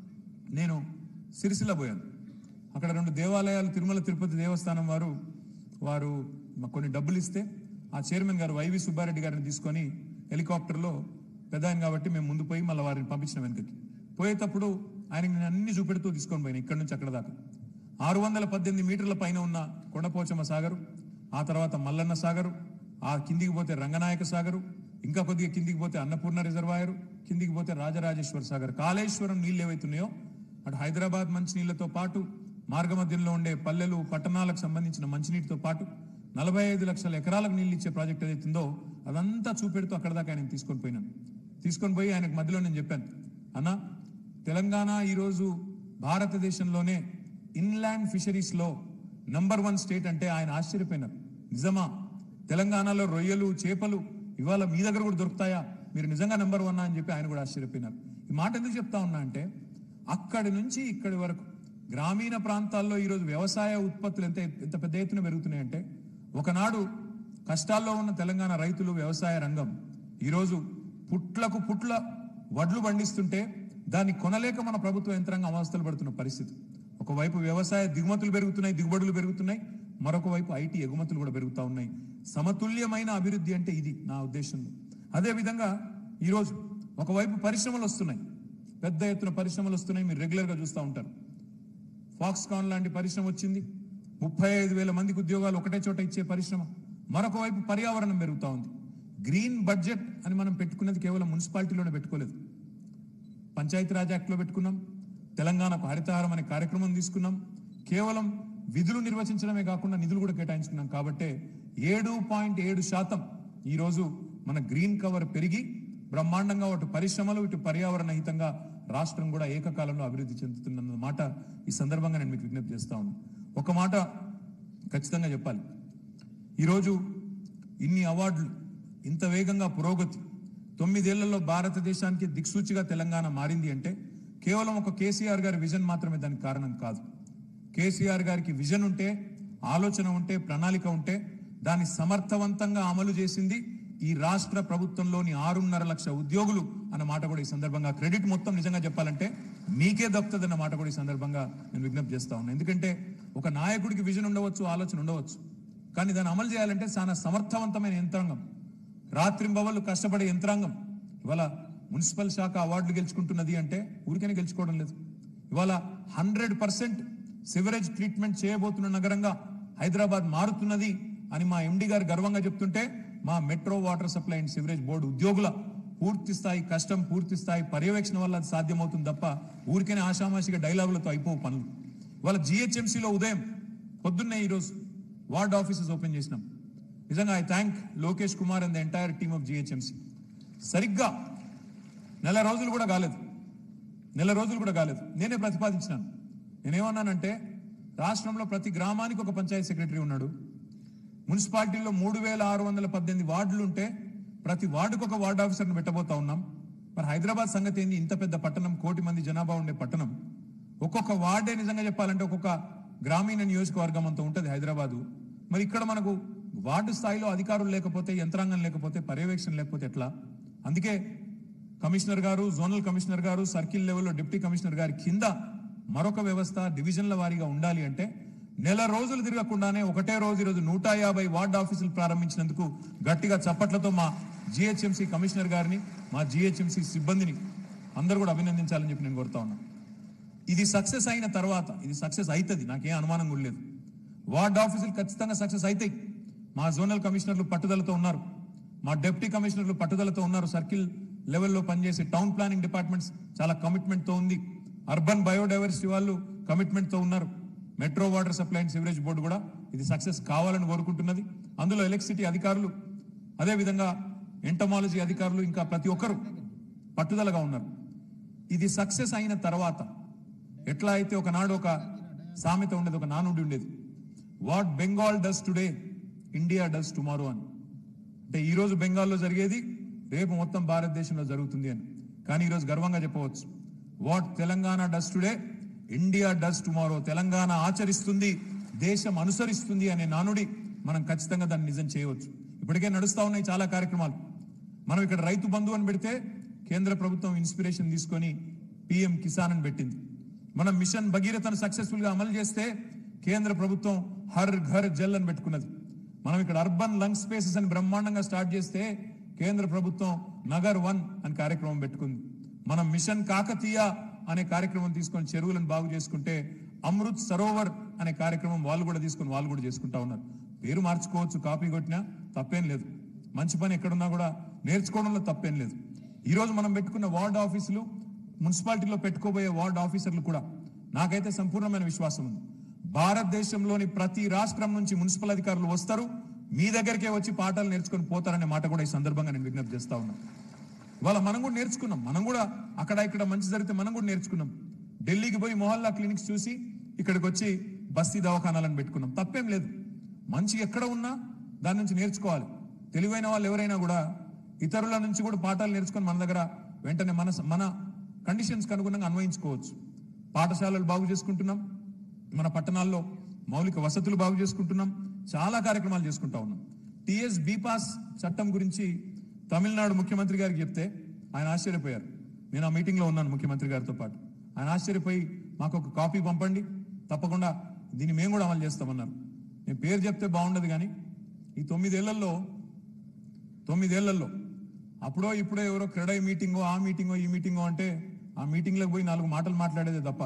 నేను సిరిసిల్ల పోయాను అక్కడ రెండు దేవాలయాలు తిరుమల తిరుపతి దేవస్థానం వారు వారు మాకు కొన్ని డబ్బులు ఇస్తే ఆ చైర్మన్ గారు వైవి సుబ్బారెడ్డి గారిని తీసుకొని హెలికాప్టర్లో పెద్ద ఆయన కాబట్టి మేము ముందు పోయి మళ్ళీ వారిని పంపించిన వెనుకకి పోయేటప్పుడు ఆయనకి నేను అన్ని చూపెడుతూ తీసుకొని పోయినా ఇక్కడ నుంచి అక్కడ దాకా ఆరు వందల పద్దెనిమిది మీటర్ల పైన ఉన్న కొండపోచమ్మ సాగరు ఆ తర్వాత మల్లన్న సాగరు ఆ కిందికి పోతే రంగనాయక సాగరు ఇంకా కొద్దిగా కిందికి పోతే అన్నపూర్ణ రిజర్వాయరు కిందికి పోతే రాజరాజేశ్వర సాగర్ కాళేశ్వరం నీళ్ళు ఏవైతున్నాయో అటు హైదరాబాద్ మంచినీళ్లతో పాటు మార్గమధ్యంలో ఉండే పల్లెలు పట్టణాలకు సంబంధించిన మంచినీటితో పాటు నలభై ఐదు లక్షల ఎకరాలకు నీళ్ళు ఇచ్చే ప్రాజెక్ట్ ఏదైతుందో అదంతా చూపెడుతూ అక్కడ దాకా ఆయన తీసుకొని పోయినాను తీసుకొని పోయి ఆయనకు మధ్యలో నేను చెప్పాను అన్న తెలంగాణ ఈరోజు భారతదేశంలోనే ఇన్లాండ్ ఫిషరీస్ లో నంబర్ వన్ స్టేట్ అంటే ఆయన ఆశ్చర్యపోయినారు నిజమా తెలంగాణలో రొయ్యలు చేపలు ఇవాళ మీ దగ్గర కూడా దొరుకుతాయా మీరు నిజంగా నెంబర్ వన్ అని చెప్పి ఆయన కూడా ఆశ్చర్యపోయినారు ఈ మాట ఎందుకు చెప్తా ఉన్నా అంటే అక్కడి నుంచి ఇక్కడి వరకు గ్రామీణ ప్రాంతాల్లో ఈరోజు వ్యవసాయ ఉత్పత్తులు ఎంత ఎంత పెద్ద ఎత్తున పెరుగుతున్నాయంటే ఒకనాడు కష్టాల్లో ఉన్న తెలంగాణ రైతులు వ్యవసాయ రంగం ఈరోజు పుట్లకు పుట్ల వడ్లు పండిస్తుంటే దాన్ని కొనలేక మన ప్రభుత్వ యంత్రాంగం అవస్థలు పడుతున్న పరిస్థితి ఒకవైపు వ్యవసాయ దిగుమతులు పెరుగుతున్నాయి దిగుబడులు పెరుగుతున్నాయి మరొక వైపు ఐటీ ఎగుమతులు కూడా పెరుగుతా ఉన్నాయి సమతుల్యమైన అభివృద్ధి అంటే ఇది నా ఉద్దేశంలో అదే విధంగా ఈరోజు ఒకవైపు పరిశ్రమలు వస్తున్నాయి పెద్ద ఎత్తున పరిశ్రమలు వస్తున్నాయి మీరు రెగ్యులర్ గా చూస్తూ ఉంటారు ఫాక్స్కాన్ లాంటి పరిశ్రమ వచ్చింది ముప్పై ఐదు వేల మందికి ఉద్యోగాలు ఒకటే చోట ఇచ్చే పరిశ్రమ మరొక వైపు పర్యావరణం పెరుగుతా ఉంది గ్రీన్ బడ్జెట్ అని మనం పెట్టుకున్నది కేవలం మున్సిపాలిటీలోనే పెట్టుకోలేదు పంచాయతీరాజ్ యాక్ట్లో పెట్టుకున్నాం తెలంగాణకు హరితహారం అనే కార్యక్రమం తీసుకున్నాం కేవలం విధులు నిర్వచించడమే కాకుండా నిధులు కూడా కేటాయించుకున్నాం కాబట్టే ఏడు పాయింట్ ఏడు శాతం ఈరోజు మన గ్రీన్ కవర్ పెరిగి బ్రహ్మాండంగా అటు పరిశ్రమలు ఇటు పర్యావరణ హితంగా రాష్ట్రం కూడా ఏకకాలంలో అభివృద్ధి చెందుతున్న మాట ఈ సందర్భంగా నేను మీకు విజ్ఞప్తి చేస్తా ఉన్నాను ఒక మాట ఖచ్చితంగా చెప్పాలి ఈరోజు ఇన్ని అవార్డులు ఇంత వేగంగా పురోగతి తొమ్మిదేళ్లలో భారతదేశానికి దిక్సూచిగా తెలంగాణ మారింది అంటే కేవలం ఒక కేసీఆర్ గారి విజన్ మాత్రమే దానికి కారణం కాదు కేసీఆర్ గారికి విజన్ ఉంటే ఆలోచన ఉంటే ప్రణాళిక ఉంటే దాన్ని సమర్థవంతంగా అమలు చేసింది ఈ రాష్ట్ర ప్రభుత్వంలోని ఆరున్నర లక్ష ఉద్యోగులు అన్న మాట కూడా ఈ సందర్భంగా క్రెడిట్ మొత్తం నిజంగా చెప్పాలంటే మీకే దక్కుతుందన్న మాట కూడా ఈ సందర్భంగా నేను విజ్ఞప్తి చేస్తా ఉన్నాను ఎందుకంటే ఒక నాయకుడికి విజన్ ఉండవచ్చు ఆలోచన ఉండవచ్చు కానీ దాన్ని అమలు చేయాలంటే చాలా సమర్థవంతమైన యంత్రాంగం రాత్రింబవళ్ళు కష్టపడే యంత్రాంగం ఇవాళ మున్సిపల్ శాఖ అవార్డులు గెలుచుకుంటున్నది అంటే ఊరికనే గెలుచుకోవడం లేదు ఇవాళ హండ్రెడ్ పర్సెంట్ సివరేజ్ ట్రీట్మెంట్ చేయబోతున్న నగరంగా హైదరాబాద్ మారుతున్నది అని మా ఎండి గారు గర్వంగా చెప్తుంటే మా metro water supply and sewerage board ఉద్యోగుల పూర్తి స్థాయి కష్టం పూర్తి స్థాయి పర్యవేక్షణ వల్ల అది సాధ్యమవుతుంది తప్ప ఊరికనే ఆషామాషిగా డైలాగులతో అయిపోవు పనులు ఇవాళ జిహెచ్ఎంసీలో ఉదయం పొద్దున్నే ఈరోజు వార్డ్ ఆఫీసెస్ ఓపెన్ చేసినాం నిజంగా I thank Lokesh Kumar and the entire team of GHMC సరిగ్గా నెల రోజులు కూడా కాలేదు నెల రోజులు కూడా కాలేదు నేనే ప్రతిపాదించినాను నేనేమన్నానంటే రాష్ట్రంలో ప్రతి గ్రామానికి ఒక పంచాయతీ సెక్రటరీ ఉన్నాడు మున్సిపాలిటీలో మూడు వేల ఆరు వందల పద్దెనిమిది వార్డులు ఉంటే ప్రతి వార్డుకు ఒక వార్డు ఆఫీసర్ని పెట్టబోతా ఉన్నాం మరి హైదరాబాద్ సంగతి ఏంది ఇంత పెద్ద పట్టణం కోటి మంది జనాభా ఉండే పట్టణం ఒక్కొక్క వార్డే నిజంగా చెప్పాలంటే ఒక్కొక్క గ్రామీణ నియోజకవర్గం అంత ఉంటుంది హైదరాబాదు మరి ఇక్కడ మనకు వార్డు స్థాయిలో అధికారులు లేకపోతే యంత్రాంగం లేకపోతే పర్యవేక్షణ లేకపోతే ఎట్లా అందుకే కమిషనర్ గారు జోనల్ కమిషనర్ గారు సర్కిల్ లెవెల్లో డిప్యూటీ కమిషనర్ గారి కింద మరొక వ్యవస్థ డివిజన్ల వారీగా ఉండాలి అంటే నెల రోజులు తిరగకుండానే ఒకటే రోజు ఈరోజు నూట యాభై వార్డు ఆఫీసులు ప్రారంభించినందుకు గట్టిగా చప్పట్లతో మా జిహెచ్ఎంసీ కమిషనర్ గారిని మా జిహెచ్ఎంసీ సిబ్బందిని అందరూ కూడా అభినందించాలని చెప్పి నేను కోరుతా ఉన్నా ఇది సక్సెస్ అయిన తర్వాత ఇది సక్సెస్ అవుతుంది నాకేం అనుమానం కూడా లేదు వార్డ్ ఆఫీసులు ఖచ్చితంగా సక్సెస్ అవుతాయి మా జోనల్ కమిషనర్లు పట్టుదలతో ఉన్నారు మా డిప్యూటీ కమిషనర్లు పట్టుదలతో ఉన్నారు సర్కిల్ లెవెల్లో పనిచేసే టౌన్ ప్లానింగ్ డిపార్ట్మెంట్స్ చాలా కమిట్మెంట్ తో ఉంది అర్బన్ బయోడైవర్సిటీ వాళ్ళు కమిట్మెంట్ తో ఉన్నారు metro water supply and sewerage board కూడా ఇది సక్సెస్ కావాలని కోరుకుంటున్నది అందులో ఎలక్ట్రిసిటీ అధికారులు అదే విధంగా ఎంటమాలజీ అధికారులు ఇంకా ప్రతి ఒక్కరు పట్టుదలగా ఉన్నారు ఇది సక్సెస్ అయిన తర్వాత ఎట్లా అయితే ఒకనాడు ఒక సామెత ఉండేది ఒక నానుడి ఉండేది what Bengal does today India does tomorrow అని అంటే ఈ రోజు బెంగాల్లో జరిగేది రేపు మొత్తం భారతదేశంలో జరుగుతుంది అని కానీ ఈరోజు గర్వంగా చెప్పవచ్చు what Telangana does today India does tomorrow Telangana ఆచరిస్తుంది దేశం అనుసరిస్తుంది అనే నానుడి మనం ఖచ్చితంగా దాన్ని నిజం చేయవచ్చు ఇప్పటికే నడుస్తా ఉన్నాయి చాలా కార్యక్రమాలు మనం ఇక్కడ రైతు బంధు అని పెడితే కేంద్ర ప్రభుత్వం ఇన్స్పిరేషన్ తీసుకొని పిఎం కిసాన్ అని పెట్టింది మనం మిషన్ భగీరథను సక్సెస్ఫుల్ గా అమలు చేస్తే కేంద్ర ప్రభుత్వం హర్ ఘర్ జల్ అని పెట్టుకున్నది మనం ఇక్కడ అర్బన్ లంగ్ స్పేసెస్ అని బ్రహ్మాండంగా స్టార్ట్ చేస్తే కేంద్ర ప్రభుత్వం నగర్ వన్ అని కార్యక్రమం పెట్టుకుంది మనం మిషన్ కాకతీయ అనే కార్యక్రమం తీసుకొని చెరువులను బాగు చేసుకుంటే అమృత్ సరోవర్ అనే కార్యక్రమం వాళ్ళు కూడా తీసుకొని వాళ్ళు కూడా చేసుకుంటా ఉన్నారు పేరు మార్చుకోవచ్చు కాపీ కొట్టినా తప్పేం లేదు మంచి పని ఎక్కడున్నా కూడా నేర్చుకోవడంలో తప్పేం లేదు ఈ రోజు మనం పెట్టుకున్న వార్డ్ ఆఫీసులు మున్సిపాలిటీలో పెట్టుకోబోయే వార్డ్ ఆఫీసర్లు కూడా నాకైతే సంపూర్ణమైన విశ్వాసం ఉంది భారతదేశంలోని ప్రతి రాష్ట్రం నుంచి మున్సిపల్ అధికారులు వస్తారు మీ దగ్గరికే వచ్చి పాఠాలు నేర్చుకొని పోతారనే మాట కూడా ఈ సందర్భంగా నేను విజ్ఞప్తి చేస్తా ఉన్నాను ఇవాళ మనం కూడా నేర్చుకున్నాం మనం కూడా అక్కడ ఇక్కడ మంచి జరిగితే మనం కూడా నేర్చుకున్నాం ఢిల్లీకి పోయి మొహల్లా క్లినిక్స్ చూసి ఇక్కడికి వచ్చి బస్తీ దవాఖానాలను పెట్టుకున్నాం తప్పేం లేదు మంచి ఎక్కడ ఉన్నా దాని నుంచి నేర్చుకోవాలి తెలివైన వాళ్ళు ఎవరైనా కూడా ఇతరుల నుంచి కూడా పాఠాలు నేర్చుకొని మన దగ్గర వెంటనే మన మన కండిషన్స్ అనుగుణంగా అన్వయించుకోవచ్చు పాఠశాలలు బాగు చేసుకుంటున్నాం మన పట్టణాల్లో మౌలిక వసతులు బాగు చేసుకుంటున్నాం చాలా కార్యక్రమాలు చేసుకుంటా ఉన్నాం టిఎస్ బీపాస్ చట్టం గురించి తమిళనాడు ముఖ్యమంత్రి గారికి చెప్తే ఆయన ఆశ్చర్యపోయారు నేను ఆ మీటింగ్ లో ఉన్నాను ముఖ్యమంత్రి గారితో పాటు ఆయన ఆశ్చర్యపోయి మాకు ఒక కాపీ పంపండి తప్పకుండా దీన్ని మేము కూడా అమలు చేస్తామన్నారు నేను పేరు చెప్తే బాగుండదు కానీ ఈ తొమ్మిదేళ్లలో తొమ్మిదేళ్లలో అప్పుడో ఇప్పుడో ఎవరో క్రెడై మీటింగో ఆ మీటింగో ఈ మీటింగో అంటే ఆ మీటింగ్లకు పోయి నాలుగు మాటలు మాట్లాడేదే తప్ప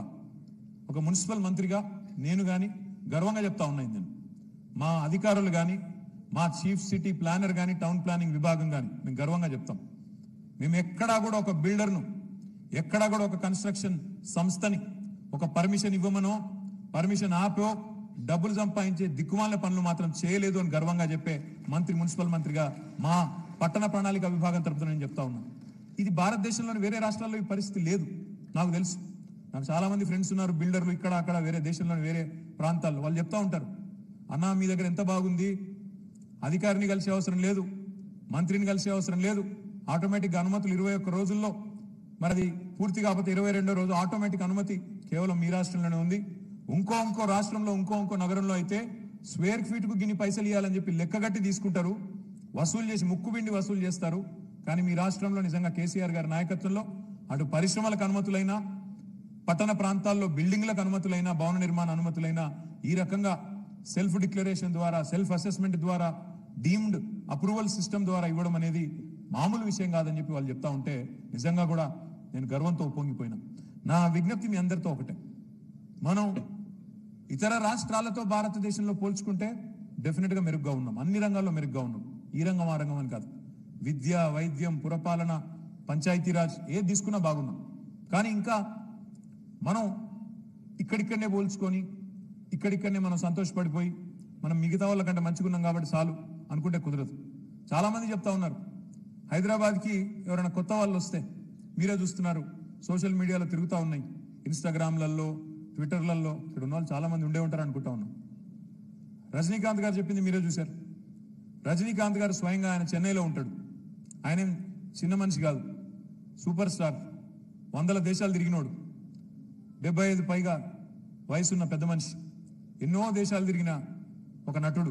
ఒక మున్సిపల్ మంత్రిగా నేను కానీ గర్వంగా చెప్తా ఉన్నాను నేను మా అధికారులు కానీ మా చీఫ్ సిటీ ప్లానర్ కానీ టౌన్ ప్లానింగ్ విభాగం కానీ మేము గర్వంగా చెప్తాం మేము ఎక్కడా కూడా ఒక బిల్డర్ను ఎక్కడా కూడా ఒక కన్స్ట్రక్షన్ సంస్థని ఒక పర్మిషన్ ఇవ్వమనో పర్మిషన్ ఆపో డబ్బులు సంపాదించే దిక్కుమాల పనులు మాత్రం చేయలేదు అని గర్వంగా చెప్పే మంత్రి మున్సిపల్ మంత్రిగా మా పట్టణ ప్రణాళిక విభాగం తరపున నేను చెప్తా ఉన్నాను ఇది భారతదేశంలోని వేరే రాష్ట్రాల్లో ఈ పరిస్థితి లేదు నాకు తెలుసు నాకు చాలా మంది ఫ్రెండ్స్ ఉన్నారు బిల్డర్లు ఇక్కడ అక్కడ వేరే దేశంలోని వేరే ప్రాంతాల్లో వాళ్ళు చెప్తా ఉంటారు అన్నా మీ దగ్గర ఎంత బాగుంది అధికారిని కలిసే అవసరం లేదు మంత్రిని కలిసే అవసరం లేదు ఆటోమేటిక్ అనుమతులు ఇరవై ఒక్క రోజుల్లో మరి అది పూర్తి కాకపోతే ఇరవై రెండో రోజు ఆటోమేటిక్ అనుమతి కేవలం మీ రాష్ట్రంలోనే ఉంది ఇంకో ఇంకో రాష్ట్రంలో ఇంకో ఇంకో నగరంలో అయితే స్క్వేర్ ఫీట్ కు గిన్ని పైసలు ఇవ్వాలని చెప్పి లెక్కగట్టి తీసుకుంటారు వసూలు చేసి ముక్కు పిండి వసూలు చేస్తారు కానీ మీ రాష్ట్రంలో నిజంగా కేసీఆర్ గారి నాయకత్వంలో అటు పరిశ్రమలకు అనుమతులైనా పట్టణ ప్రాంతాల్లో బిల్డింగ్లకు అనుమతులైన భవన నిర్మాణ అనుమతులైన ఈ రకంగా సెల్ఫ్ డిక్లరేషన్ ద్వారా సెల్ఫ్ అసెస్మెంట్ ద్వారా డీమ్డ్ అప్రూవల్ సిస్టమ్ ద్వారా ఇవ్వడం అనేది మామూలు విషయం కాదని చెప్పి వాళ్ళు చెప్తా ఉంటే నిజంగా కూడా నేను గర్వంతో పొంగిపోయినా నా విజ్ఞప్తి మీ అందరితో ఒకటే మనం ఇతర రాష్ట్రాలతో భారతదేశంలో పోల్చుకుంటే డెఫినెట్ గా మెరుగ్గా ఉన్నాం అన్ని రంగాల్లో మెరుగ్గా ఉన్నాం ఈ రంగం ఆ రంగం అని కాదు విద్య వైద్యం పురపాలన పంచాయతీరాజ్ ఏది తీసుకున్నా బాగున్నాం కానీ ఇంకా మనం ఇక్కడిక్కడనే పోల్చుకొని ఇక్కడిక్కడనే మనం సంతోషపడిపోయి మనం మిగతా వాళ్ళకంటే మంచిగున్నాం కాబట్టి చాలు అనుకుంటే కుదరదు చాలా మంది చెప్తా ఉన్నారు హైదరాబాద్కి ఎవరైనా కొత్త వాళ్ళు వస్తే మీరే చూస్తున్నారు సోషల్ మీడియాలో తిరుగుతూ ఉన్నాయి ఇన్స్టాగ్రామ్లలో ట్విట్టర్లలో ఇక్కడ ఉన్న వాళ్ళు చాలా మంది ఉండే ఉంటారు అనుకుంటా ఉన్నాం రజనీకాంత్ గారు చెప్పింది మీరే చూశారు రజనీకాంత్ గారు స్వయంగా ఆయన చెన్నైలో ఉంటాడు ఆయన ఏం చిన్న మనిషి కాదు సూపర్ స్టార్ వందల దేశాలు తిరిగినోడు డెబ్బై ఐదు పైగా వయసున్న పెద్ద మనిషి ఎన్నో దేశాలు తిరిగిన ఒక నటుడు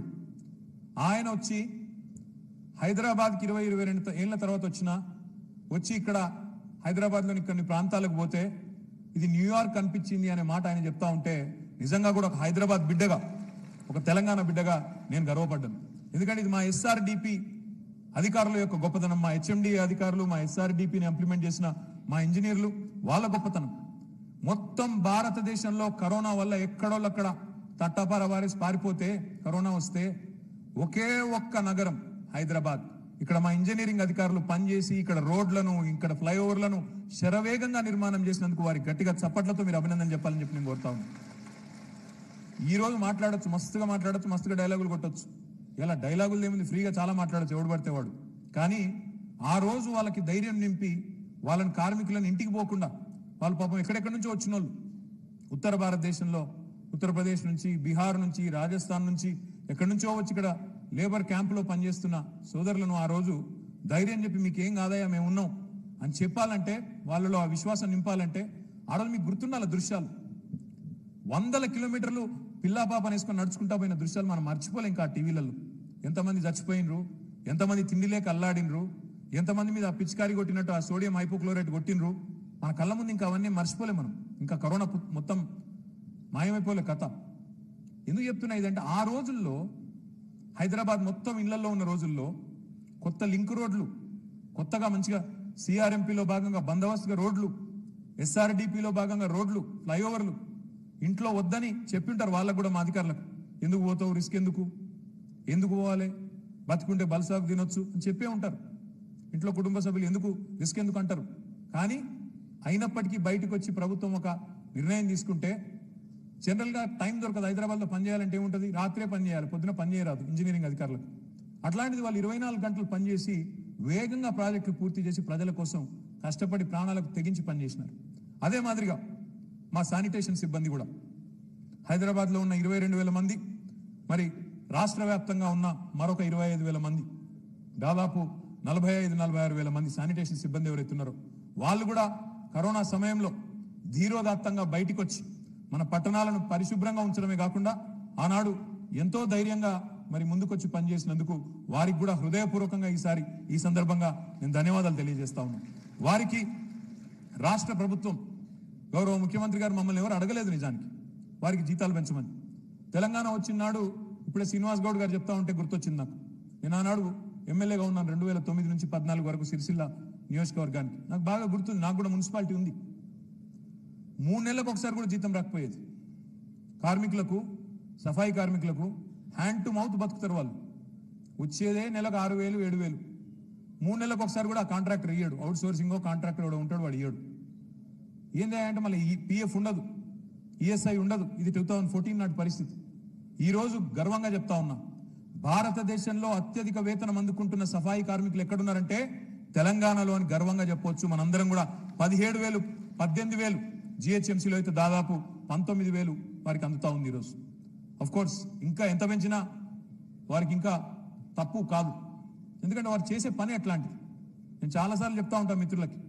ఆయన వచ్చి హైదరాబాద్కి ఇరవై ఇరవై రెండు త- ఏళ్ల తర్వాత వచ్చిన వచ్చి ఇక్కడ హైదరాబాద్లోని కొన్ని ప్రాంతాలకు పోతే ఇది న్యూయార్క్ అనిపించింది అనే మాట ఆయన చెప్తా ఉంటే నిజంగా కూడా ఒక హైదరాబాద్ బిడ్డగా ఒక తెలంగాణ బిడ్డగా నేను గర్వపడ్డాను ఎందుకంటే ఇది మా ఎస్ఆర్డిపి అధికారుల యొక్క గొప్పతనం మా హెచ్ఎండి అధికారులు మా ఎస్ఆర్డిపిని ఇంప్లిమెంట్ చేసిన మా ఇంజనీర్లు వాళ్ళ గొప్పతనం మొత్తం భారతదేశంలో కరోనా వల్ల ఎక్కడోళ్ళక్కడ తట్టపార వారేసి పారిపోతే కరోనా వస్తే ఒకే ఒక్క నగరం హైదరాబాద్ ఇక్కడ మా ఇంజనీరింగ్ అధికారులు పనిచేసి ఇక్కడ రోడ్లను ఇక్కడ ఫ్లైఓవర్లను శరవేగంగా నిర్మాణం చేసినందుకు వారికి గట్టిగా చప్పట్లతో మీరు అభినందన చెప్పాలని చెప్పి నేను కోరుతా ఉన్నాను ఈ రోజు మాట్లాడొచ్చు మస్తుగా మాట్లాడొచ్చు మస్తుగా డైలాగులు కొట్టొచ్చు ఇలా డైలాగులు ఏముంది ఫ్రీగా చాలా మాట్లాడొచ్చు ఎవడు పడితే వాడు కానీ ఆ రోజు వాళ్ళకి ధైర్యం నింపి వాళ్ళని కార్మికులను ఇంటికి పోకుండా వాళ్ళు పాపం ఎక్కడెక్కడి నుంచో వచ్చిన వాళ్ళు ఉత్తర భారతదేశంలో ఉత్తరప్రదేశ్ నుంచి బీహార్ నుంచి రాజస్థాన్ నుంచి ఎక్కడి నుంచో వచ్చి ఇక్కడ లేబర్ క్యాంపులో పనిచేస్తున్న సోదరులను ఆ రోజు ధైర్యం చెప్పి మీకు ఏం కాదయ్యా మేము ఉన్నాం అని చెప్పాలంటే వాళ్ళలో ఆ విశ్వాసం నింపాలంటే ఆ రోజు మీకు గుర్తుండాల దృశ్యాలు వందల కిలోమీటర్లు పిల్లా పాప వేసుకొని నడుచుకుంటా పోయిన దృశ్యాలు మనం మర్చిపోలేం ఇంకా టీవీలలో ఎంతమంది చచ్చిపోయినరు ఎంతమంది తిండి లేక అల్లాడినరు ఎంతమంది మీద ఆ పిచికారి కొట్టినట్టు ఆ సోడియం హైపోక్లోరైట్ కొట్టినరు మన కళ్ళ ముందు ఇంకా అవన్నీ మర్చిపోలేం మనం ఇంకా కరోనా పు- మొత్తం మాయమైపోలే కథ ఎందుకు చెప్తున్నా ఇదంటే ఆ రోజుల్లో హైదరాబాద్ మొత్తం ఇళ్లలో ఉన్న రోజుల్లో కొత్త లింక్ రోడ్లు కొత్తగా మంచిగా సిఆర్ఎంపీలో భాగంగా బందోబస్తుగా రోడ్లు ఎస్ఆర్డిపిలో భాగంగా రోడ్లు ఫ్లైఓవర్లు ఇంట్లో వద్దని చెప్పింటారు వాళ్ళకు కూడా మా అధికారులకు ఎందుకు పోతావు రిస్క్ ఎందుకు ఎందుకు పోవాలి బతుకుంటే బలసాగు తినొచ్చు అని చెప్పే ఉంటారు ఇంట్లో కుటుంబ సభ్యులు ఎందుకు రిస్క్ ఎందుకు అంటారు కానీ అయినప్పటికీ బయటకు వచ్చి ప్రభుత్వం ఒక నిర్ణయం తీసుకుంటే జనరల్ గా టైం దొరకదు హైదరాబాద్ లో పని చేయాలంటే ఏముంటది రాత్రే పని చేయాలి పొద్దున పని చేయరాదు ఇంజనీరింగ్ అధికారులకు అట్లాంటిది వాళ్ళు ఇరవై నాలుగు గంటలు పనిచేసి వేగంగా ప్రాజెక్టులు పూర్తి చేసి ప్రజల కోసం కష్టపడి ప్రాణాలకు తెగించి పనిచేసినారు అదే మాదిరిగా మా శానిటేషన్ సిబ్బంది కూడా హైదరాబాద్ లో ఉన్న ఇరవై రెండు వేల మంది మరి రాష్ట్ర వ్యాప్తంగా ఉన్న మరొక ఇరవై ఐదు వేల మంది దాదాపు నలభై ఐదు నలభై ఆరు వేల మంది శానిటేషన్ సిబ్బంది ఎవరైతే ఉన్నారో వాళ్ళు కూడా కరోనా సమయంలో ధీరోదాత్తంగా బయటికి వచ్చి మన పట్టణాలను పరిశుభ్రంగా ఉంచడమే కాకుండా ఆనాడు ఎంతో ధైర్యంగా మరి ముందుకొచ్చి పనిచేసినందుకు వారికి కూడా హృదయపూర్వకంగా ఈసారి ఈ సందర్భంగా నేను ధన్యవాదాలు తెలియజేస్తా ఉన్నాను వారికి రాష్ట్ర ప్రభుత్వం గౌరవ ముఖ్యమంత్రి గారు మమ్మల్ని ఎవరు అడగలేదు నిజానికి వారికి జీతాలు పెంచమని తెలంగాణ వచ్చిన నాడు ఇప్పుడే శ్రీనివాస్ గౌడ్ గారు చెప్తా ఉంటే గుర్తొచ్చింది నాకు నేను ఆనాడు ఎమ్మెల్యేగా ఉన్నాను రెండు వేల తొమ్మిది నుంచి పద్నాలుగు వరకు సిరిసిల్ల నియోజకవర్గానికి నాకు బాగా గుర్తుంది నాకు కూడా మున్సిపాలిటీ ఉంది మూడు నెలలకు ఒకసారి కూడా జీతం రాకపోయేది కార్మికులకు సఫాయి కార్మికులకు హ్యాండ్ టు మౌత్ బతుకుతారు వాళ్ళు వచ్చేదే నెలకు ఆరు వేలు ఏడు వేలు మూడు నెలలకు ఒకసారి కూడా ఆ కాంట్రాక్టర్ ఇయ్యాడు అవుట్ సోర్సింగో కాంట్రాక్టర్ కూడా ఉంటాడు వాడు ఇయ్యాడు ఏంది అంటే మళ్ళీ ఈ పిఎఫ్ ఉండదు ఈఎస్ఐ ఉండదు ఇది టూ థౌజండ్ ఫోర్టీన్ నాటి పరిస్థితి ఈ రోజు గర్వంగా చెప్తా ఉన్నా భారతదేశంలో అత్యధిక వేతనం అందుకుంటున్న సఫాయి కార్మికులు ఎక్కడున్నారంటే తెలంగాణలో అని గర్వంగా చెప్పొచ్చు మనందరం కూడా పదిహేడు వేలు పద్దెనిమిది వేలు జిహెచ్ఎంసీలో అయితే దాదాపు పంతొమ్మిది వేలు వారికి అందుతా ఉంది ఈరోజు అఫ్ కోర్స్ ఇంకా ఎంత పెంచినా వారికి ఇంకా తప్పు కాదు ఎందుకంటే వారు చేసే పని ఎట్లాంటిది నేను చాలాసార్లు చెప్తా ఉంటాను మిత్రులకి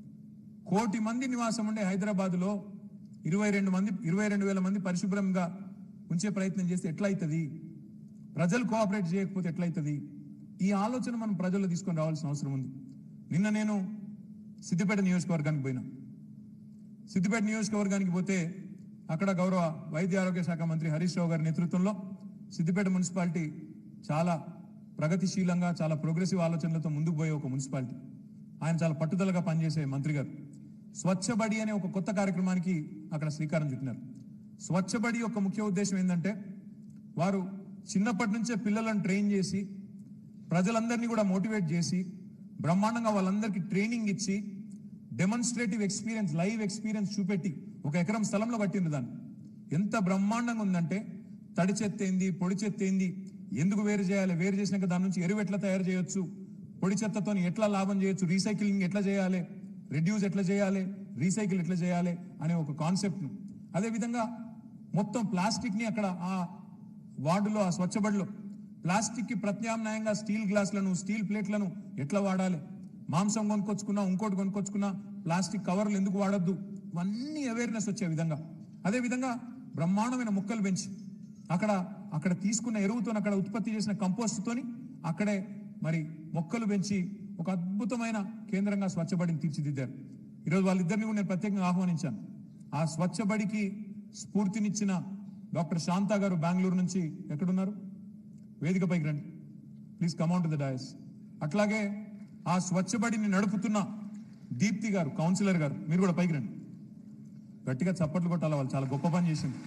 కోటి మంది నివాసం ఉండే హైదరాబాద్లో ఇరవై రెండు మంది ఇరవై రెండు వేల మంది పరిశుభ్రంగా ఉంచే ప్రయత్నం చేస్తే ఎట్లయితుంది ప్రజలు కోఆపరేట్ చేయకపోతే ఎట్లయితుంది ఈ ఆలోచన మనం ప్రజల్లో తీసుకొని రావాల్సిన అవసరం ఉంది నిన్న నేను సిద్దిపేట నియోజకవర్గానికి పోయినా సిద్దిపేట నియోజకవర్గానికి పోతే అక్కడ గౌరవ వైద్య ఆరోగ్య శాఖ మంత్రి హరీష్ రావు గారి నేతృత్వంలో సిద్దిపేట మున్సిపాలిటీ చాలా ప్రగతిశీలంగా చాలా ప్రోగ్రెసివ్ ఆలోచనలతో ముందుకు పోయే ఒక మున్సిపాలిటీ ఆయన చాలా పట్టుదలగా పనిచేసే మంత్రి గారు స్వచ్ఛ బడి అనే ఒక కొత్త కార్యక్రమానికి అక్కడ శ్రీకారం చుట్టినారు స్వచ్ఛ బడి యొక్క ముఖ్య ఉద్దేశం ఏంటంటే వారు చిన్నప్పటి నుంచే పిల్లలను ట్రైన్ చేసి ప్రజలందరినీ కూడా మోటివేట్ చేసి బ్రహ్మాండంగా వాళ్ళందరికీ ట్రైనింగ్ ఇచ్చి డెమాన్స్ట్రేటివ్ ఎక్స్పీరియన్స్ లైవ్ ఎక్స్పీరియన్స్ చూపెట్టి ఒక ఎకరం స్థలంలో కట్టిండ్రు దాన్ని ఎంత బ్రహ్మాండంగా ఉందంటే తడి చెత్త ఏంది పొడి చెత్త ఏంది ఎందుకు వేరు చేయాలి వేరు చేసినాక దాని నుంచి ఎరువు ఎట్లా తయారు చేయొచ్చు పొడి చెత్తతో ఎట్లా లాభం చేయొచ్చు రీసైక్లింగ్ ఎట్లా చేయాలి రెడ్యూస్ ఎట్లా చేయాలి రీసైకిల్ ఎట్లా చేయాలి అనే ఒక కాన్సెప్ట్ను అదేవిధంగా మొత్తం ప్లాస్టిక్ ని అక్కడ ఆ వార్డులో ఆ స్వచ్ఛబడిలో ప్లాస్టిక్ కి ప్రత్యామ్నాయంగా స్టీల్ గ్లాసులను స్టీల్ ప్లేట్లను ఎట్లా వాడాలి మాంసం కొనుక్కొచ్చుకున్నా ఇంకోటి కొనుక్కొచ్చుకున్నా ప్లాస్టిక్ కవర్లు ఎందుకు వాడొద్దు ఇవన్నీ అవేర్నెస్ వచ్చే విధంగా అదే విధంగా బ్రహ్మాండమైన మొక్కలు పెంచి అక్కడ అక్కడ తీసుకున్న ఎరువుతో అక్కడ ఉత్పత్తి చేసిన కంపోస్ట్ తోని అక్కడే మరి మొక్కలు పెంచి ఒక అద్భుతమైన కేంద్రంగా స్వచ్ఛబడిని తీర్చిదిద్దారు ఈరోజు వాళ్ళిద్దరిని కూడా నేను ప్రత్యేకంగా ఆహ్వానించాను ఆ స్వచ్ఛబడికి స్ఫూర్తినిచ్చిన డాక్టర్ శాంతా గారు బెంగళూరు నుంచి ఎక్కడున్నారు వేదికపైకి రండి please come onto to the dais అట్లాగే ఆ స్వచ్ఛబడిని నడుపుతున్న దీప్తి గారు కౌన్సిలర్ గారు మీరు కూడా పైకి రండి గట్టిగా చప్పట్లు కొట్టాలి వాళ్ళు చాలా గొప్ప పని చేసింది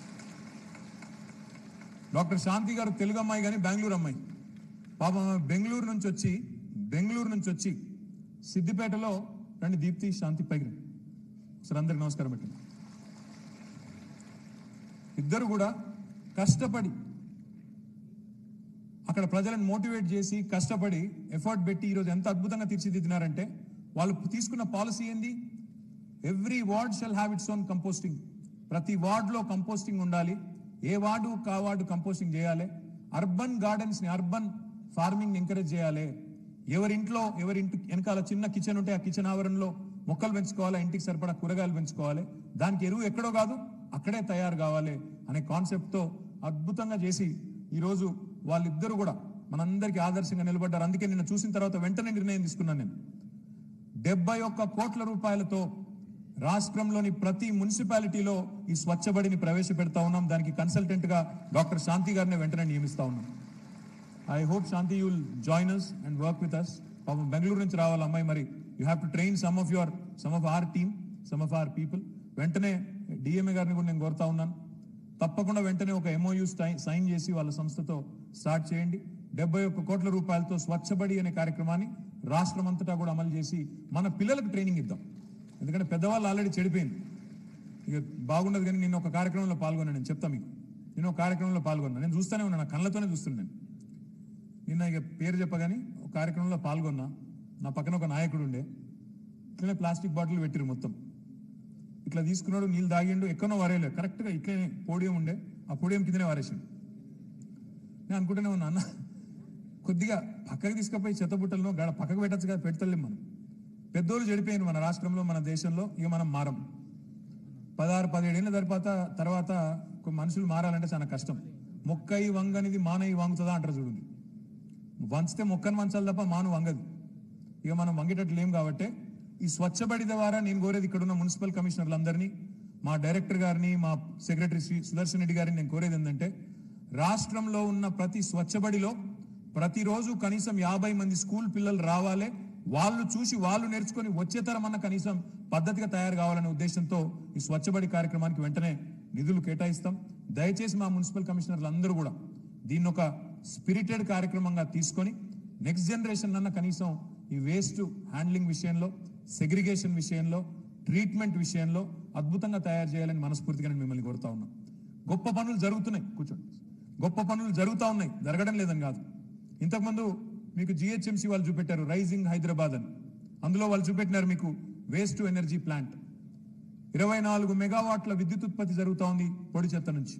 డాక్టర్ శాంతి గారు తెలుగు అమ్మాయి కానీ బెంగళూరు అమ్మాయి పాపం ఆమె బెంగళూరు నుంచి వచ్చి బెంగళూరు నుంచి వచ్చి సిద్దిపేటలో రండి దీప్తి శాంతి పైకి రండి సార్ అందరికి నమస్కారం పెట్టండి ఇద్దరు కూడా కష్టపడి అక్కడ ప్రజలను మోటివేట్ చేసి కష్టపడి ఎఫర్ట్ పెట్టి ఈరోజు ఎంత అద్భుతంగా తీర్చిదిద్దినారంటే వాళ్ళు తీసుకున్న పాలసీ ఏంది every ward shall have its own composting ప్రతి వార్డులో కంపోస్టింగ్ ఉండాలి ఏ వార్డు కా వార్డు కంపోస్టింగ్ చేయాలి అర్బన్ గార్డెన్స్ ని అర్బన్ ఫార్మింగ్ ఎంకరేజ్ చేయాలి ఎవరింట్లో ఎవరింటి వెనకాల చిన్న కిచెన్ ఉంటే ఆ కిచెన్ ఆవరణలో మొక్కలు పెంచుకోవాలి ఇంటికి సరిపడా కూరగాయలు పెంచుకోవాలి దానికి ఎరువు ఎక్కడో కాదు అక్కడే తయారు కావాలి అనే కాన్సెప్ట్ తో అద్భుతంగా చేసి ఈరోజు వాళ్ళిద్దరూ కూడా మనందరికీ ఆదర్శంగా నిలబడ్డారు అందుకే నిన్న చూసిన తర్వాత వెంటనే నిర్ణయం తీసుకున్నాను నేను డెబ్బై ఒక్క కోట్ల రూపాయలతో రాష్ట్రంలోని ప్రతి మున్సిపాలిటీలో ఈ స్వచ్ఛబడిని ప్రవేశపెడతా ఉన్నాం దానికి కన్సల్టెంట్ గా డాక్టర్ శాంతి గారిని వెంటనే నియమిస్తా ఉన్నాం I hope Shanti will join us and work with us పాపం బెంగళూరు నుంచి రావాలి అమ్మాయి మరి you have to train some of your some of our team some of our people వెంటనే డిఎంఏ గారిని కూడా నేను కోరుతా ఉన్నాను తప్పకుండా వెంటనే ఒక ఎంఓయూ సైన్ చేసి వాళ్ళ సంస్థతో స్టార్ట్ చేయండి డెబ్బై ఒక్క కోట్ల రూపాయలతో స్వచ్ఛబడి అనే కార్యక్రమాన్ని రాష్ట్రం అంతటా కూడా అమలు చేసి మన పిల్లలకు ట్రైనింగ్ ఇద్దాం ఎందుకంటే పెద్దవాళ్ళు ఆల్రెడీ చెడిపోయింది ఇక బాగుండదు కానీ నేను ఒక కార్యక్రమంలో పాల్గొన్నాను నేను చెప్తా మీకు నేను ఒక కార్యక్రమంలో పాల్గొన్నా నేను చూస్తూనే ఉన్నా నా కళ్ళతోనే చూస్తున్నాను నిన్న ఇక పేరు చెప్పగాని ఒక కార్యక్రమంలో పాల్గొన్నా నా పక్కన ఒక నాయకుడు ఉండే ఇట్లనే ప్లాస్టిక్ బాటిల్ పెట్టిరు మొత్తం ఇట్లా తీసుకున్నాడు నీళ్ళు తాగిండు ఎక్కడో వారేయలేదు కరెక్ట్గా ఇట్లనే పోడియం ఉండే ఆ పోడియం కిందనే వారేసిండు నేను అనుకుంటూనే ఉన్నా అన్న కొద్దిగా పక్కకి తీసుకుపోయి చెత్తబుట్టలను గడ పక్కకు పెట్టచ్చు కదా పెడతలేం మనం పెద్దోళ్ళు చెడిపోయారు మన రాష్ట్రంలో మన దేశంలో ఇక మనం మారం పదహారు పదిహేడేళ్ళ తర్వాత తర్వాత ఒక మనుషులు మారాలంటే చాలా కష్టం మొక్కయి వంగనిది మానయి వంగుతుందా అంటారు చూడండి వంచితే మొక్కను వంచాలి తప్ప మాను వంగదు ఇక మనం వంగేటట్లు లేం కాబట్టి ఈ స్వచ్ఛబడి ద్వారా నేను కోరేది ఇక్కడ ఉన్న మున్సిపల్ కమిషనర్లందరినీ మా డైరెక్టర్ గారిని మా సెక్రటరీ శ్రీ సుదర్శన్ రెడ్డి గారిని నేను కోరేది ఏంటంటే రాష్ట్రంలో ఉన్న ప్రతి స్వచ్ఛబడిలో ప్రతిరోజు కనీసం యాభై మంది స్కూల్ పిల్లలు రావాలి వాళ్ళు చూసి వాళ్ళు నేర్చుకొని వచ్చే తరం అన్న కనీసం పద్ధతిగా తయారు కావాలనే ఉద్దేశంతో ఈ స్వచ్ఛబడి కార్యక్రమానికి వెంటనే నిధులు కేటాయిస్తాం దయచేసి మా మున్సిపల్ కమిషనర్లు అందరూ కూడా దీన్ని ఒక స్పిరిటెడ్ కార్యక్రమంగా తీసుకొని నెక్స్ట్ జనరేషన్ అన్న కనీసం ఈ వేస్ట్ హ్యాండ్లింగ్ విషయంలో సెగ్రిగేషన్ విషయంలో ట్రీట్మెంట్ విషయంలో అద్భుతంగా తయారు చేయాలని మనస్ఫూర్తిగా నేను మిమ్మల్ని కోరుతా ఉన్నాను గొప్ప పనులు జరుగుతున్నాయి కూర్చోండి గొప్ప పనులు జరుగుతూ ఉన్నాయి జరగడం లేదని కాదు ఇంతకుముందు మీకు జిహెచ్ఎంసీ వాళ్ళు చూపెట్టారు రైజింగ్ హైదరాబాద్ అని అందులో వాళ్ళు చూపెట్టినారు మీకు వేస్ట్ టు ఎనర్జీ ప్లాంట్ ఇరవై నాలుగు మెగావాట్ల విద్యుత్ ఉత్పత్తి జరుగుతూ ఉంది పొడి చెత్త నుంచి